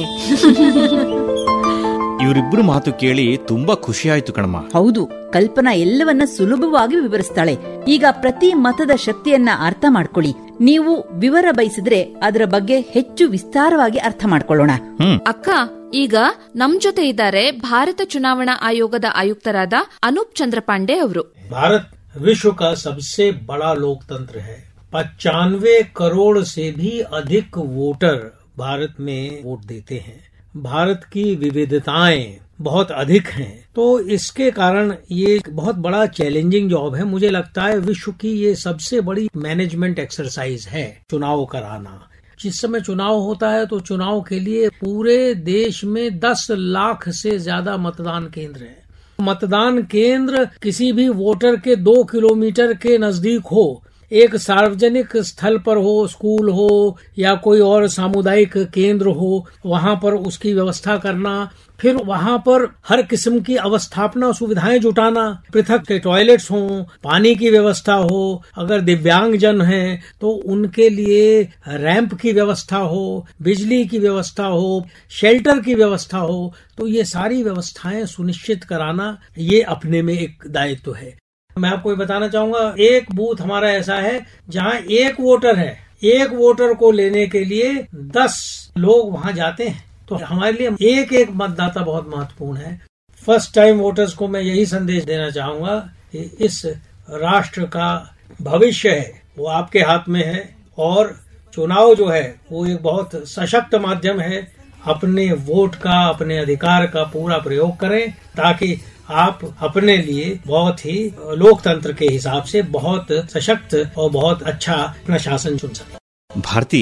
ಇವರಿಬ್ರು ಮಾತು ಕೇಳಿ ತುಂಬಾ ಖುಷಿ ಆಯ್ತು ಕಣಮ್ಮ ಹೌದು ಕಲ್ಪನಾ ಎಲ್ಲವನ್ನ ಸುಲಭವಾಗಿ ವಿವರಿಸ್ತಾಳೆ ಈಗ ಪ್ರತಿ ಮತದ ಶಕ್ತಿಯನ್ನ ಅರ್ಥ ಮಾಡ್ಕೊಳ್ಳಿ ನೀವು ವಿವರ ಬಯಸಿದ್ರೆ ಅದರ ಬಗ್ಗೆ ಹೆಚ್ಚು ವಿಸ್ತಾರವಾಗಿ ಅರ್ಥ ಮಾಡ್ಕೊಳ್ಳೋಣ ಅಕ್ಕ ಈಗ ನಮ್ ಜೊತೆ ಇದ್ದಾರೆ ಭಾರತ ಚುನಾವಣಾ ಆಯೋಗದ ಆಯುಕ್ತರಾದ ಅನೂಪ್ ಚಂದ್ರ ಪಾಂಡೆ ಅವರು भारत विश्व का सबसे बड़ा लोकतंत्र है पचानवे करोड़ से भी अधिक वोटर भारत में वोट देते हैं भारत की विविधताएं बहुत अधिक हैं तो इसके कारण ये एक बहुत बड़ा चैलेंजिंग जॉब है मुझे लगता है विश्व की ये सबसे बड़ी मैनेजमेंट एक्सरसाइज है चुनाव कराना जिस समय चुनाव होता है तो चुनाव के लिए पूरे देश में 10 लाख से ज्यादा मतदान केंद्र हैं मतदान केंद्र किसी भी वोटर के दो किलोमीटर के नजदीक हो एक सार्वजनिक स्थल पर हो स्कूल हो या कोई और सामुदायिक केंद्र हो वहां पर उसकी व्यवस्था करना फिर वहां पर हर किस्म की अवस्थापना सुविधाएं जुटाना पृथक के टॉयलेट्स हों पानी की व्यवस्था हो अगर दिव्यांग जन हैं तो उनके लिए रैंप की व्यवस्था हो बिजली की व्यवस्था हो शेल्टर की व्यवस्था हो तो ये सारी व्यवस्थाएं सुनिश्चित कराना ये अपने में एक दायित्व है मैं आपको ये बताना चाहूंगा एक बूथ हमारा ऐसा है जहां एक वोटर है एक वोटर को लेने के लिए दस लोग वहां जाते हैं तो हमारे लिए एक एक मतदाता बहुत महत्वपूर्ण है फर्स्ट टाइम वोटर्स को मैं यही संदेश देना चाहूंगा कि इस राष्ट्र का भविष्य है वो आपके हाथ में है और चुनाव जो है वो एक बहुत सशक्त माध्यम है अपने वोट का अपने अधिकार का पूरा प्रयोग करें ताकि आप अपने लिए बहुत ही लोकतंत्र के हिसाब से बहुत सशक्त और बहुत अच्छा अपना शासन चुन सकें ಭಾರತಿ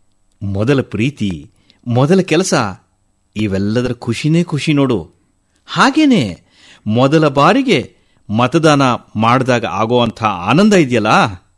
ಮೊದಲ ಪ್ರೀತಿ ಮೊದಲ ಕೆಲಸ ಇವೆಲ್ಲದರ ಖುಷಿನೇ ಖುಷಿ ನೋಡು ಹಾಗೇನೆ ಮೊದಲ ಬಾರಿಗೆ ಮತದಾನ ಮಾಡಿದಾಗ ಆಗೋವಂಥ ಆನಂದ ಇದೆಯಲ್ಲ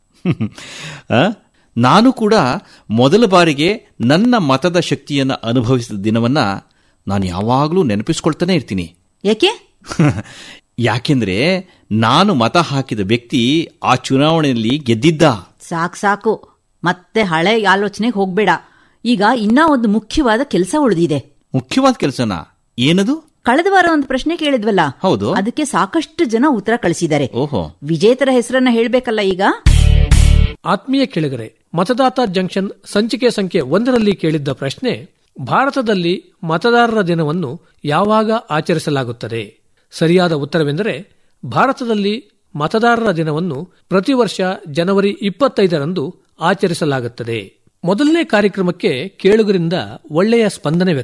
ಆ? ನಾನು ಕೂಡ ಮೊದಲ ಬಾರಿಗೆ ನನ್ನ ಮತದ ಶಕ್ತಿಯನ್ನು ಅನುಭವಿಸಿದ ದಿನವನ್ನ ನಾನು ಯಾವಾಗಲೂ ನೆನಪಿಸ್ಕೊಳ್ತಾನೆ ಇರ್ತೀನಿ ಯಾಕೆ ಯಾಕೆಂದ್ರೆ ನಾನು ಮತ ಹಾಕಿದ ವ್ಯಕ್ತಿ ಆ ಚುನಾವಣೆಯಲ್ಲಿ ಗೆದ್ದಿದ್ದ ಸಾಕ್ ಸಾಕು ಮತ್ತೆ ಹಳೆ ಆಲೋಚನೆಗೆ ಹೋಗ್ಬೇಡ ಈಗ ಇನ್ನ ಒಂದು ಮುಖ್ಯವಾದ ಕೆಲಸ ಉಳಿದಿದೆ ಮುಖ್ಯವಾದ ಕೆಲಸನ ಏನದು ಕಳೆದ ವಾರ ಒಂದು ಪ್ರಶ್ನೆ ಕೇಳಿದ್ವಲ್ಲ ಹೌದು ಅದಕ್ಕೆ ಸಾಕಷ್ಟು ಜನ ಉತ್ತರ ಕಳಿಸಿದ್ದಾರೆ ಓಹೋ ವಿಜೇತರ ಹೆಸರನ್ನ ಹೇಳ್ಬೇಕಲ್ಲ ಈಗ ಆತ್ಮೀಯ ಕೆಳಗರೆ ಮತದಾತ ಜಂಕ್ಷನ್ ಸಂಚಿಕೆ ಸಂಖ್ಯೆ ಒಂದರಲ್ಲಿ ಕೇಳಿದ್ದ ಪ್ರಶ್ನೆ ಭಾರತದಲ್ಲಿ ಮತದಾರರ ದಿನವನ್ನು ಯಾವಾಗ ಆಚರಿಸಲಾಗುತ್ತದೆ ಸರಿಯಾದ ಉತ್ತರವೆಂದರೆ ಭಾರತದಲ್ಲಿ ಮತದಾರರ ದಿನವನ್ನು ಪ್ರತಿ ವರ್ಷ ಜನವರಿ ಇಪ್ಪತ್ತೈದರಂದು ಆಚರಿಸಲಾಗುತ್ತದೆ ಮೊದಲನೇ ಕಾರ್ಯಕ್ರಮಕ್ಕೆ ಕೇಳುಗರಿಂದ ಒಳ್ಳೆಯ ಸ್ಪಂದನೆ ವ್ಯಕ್ತ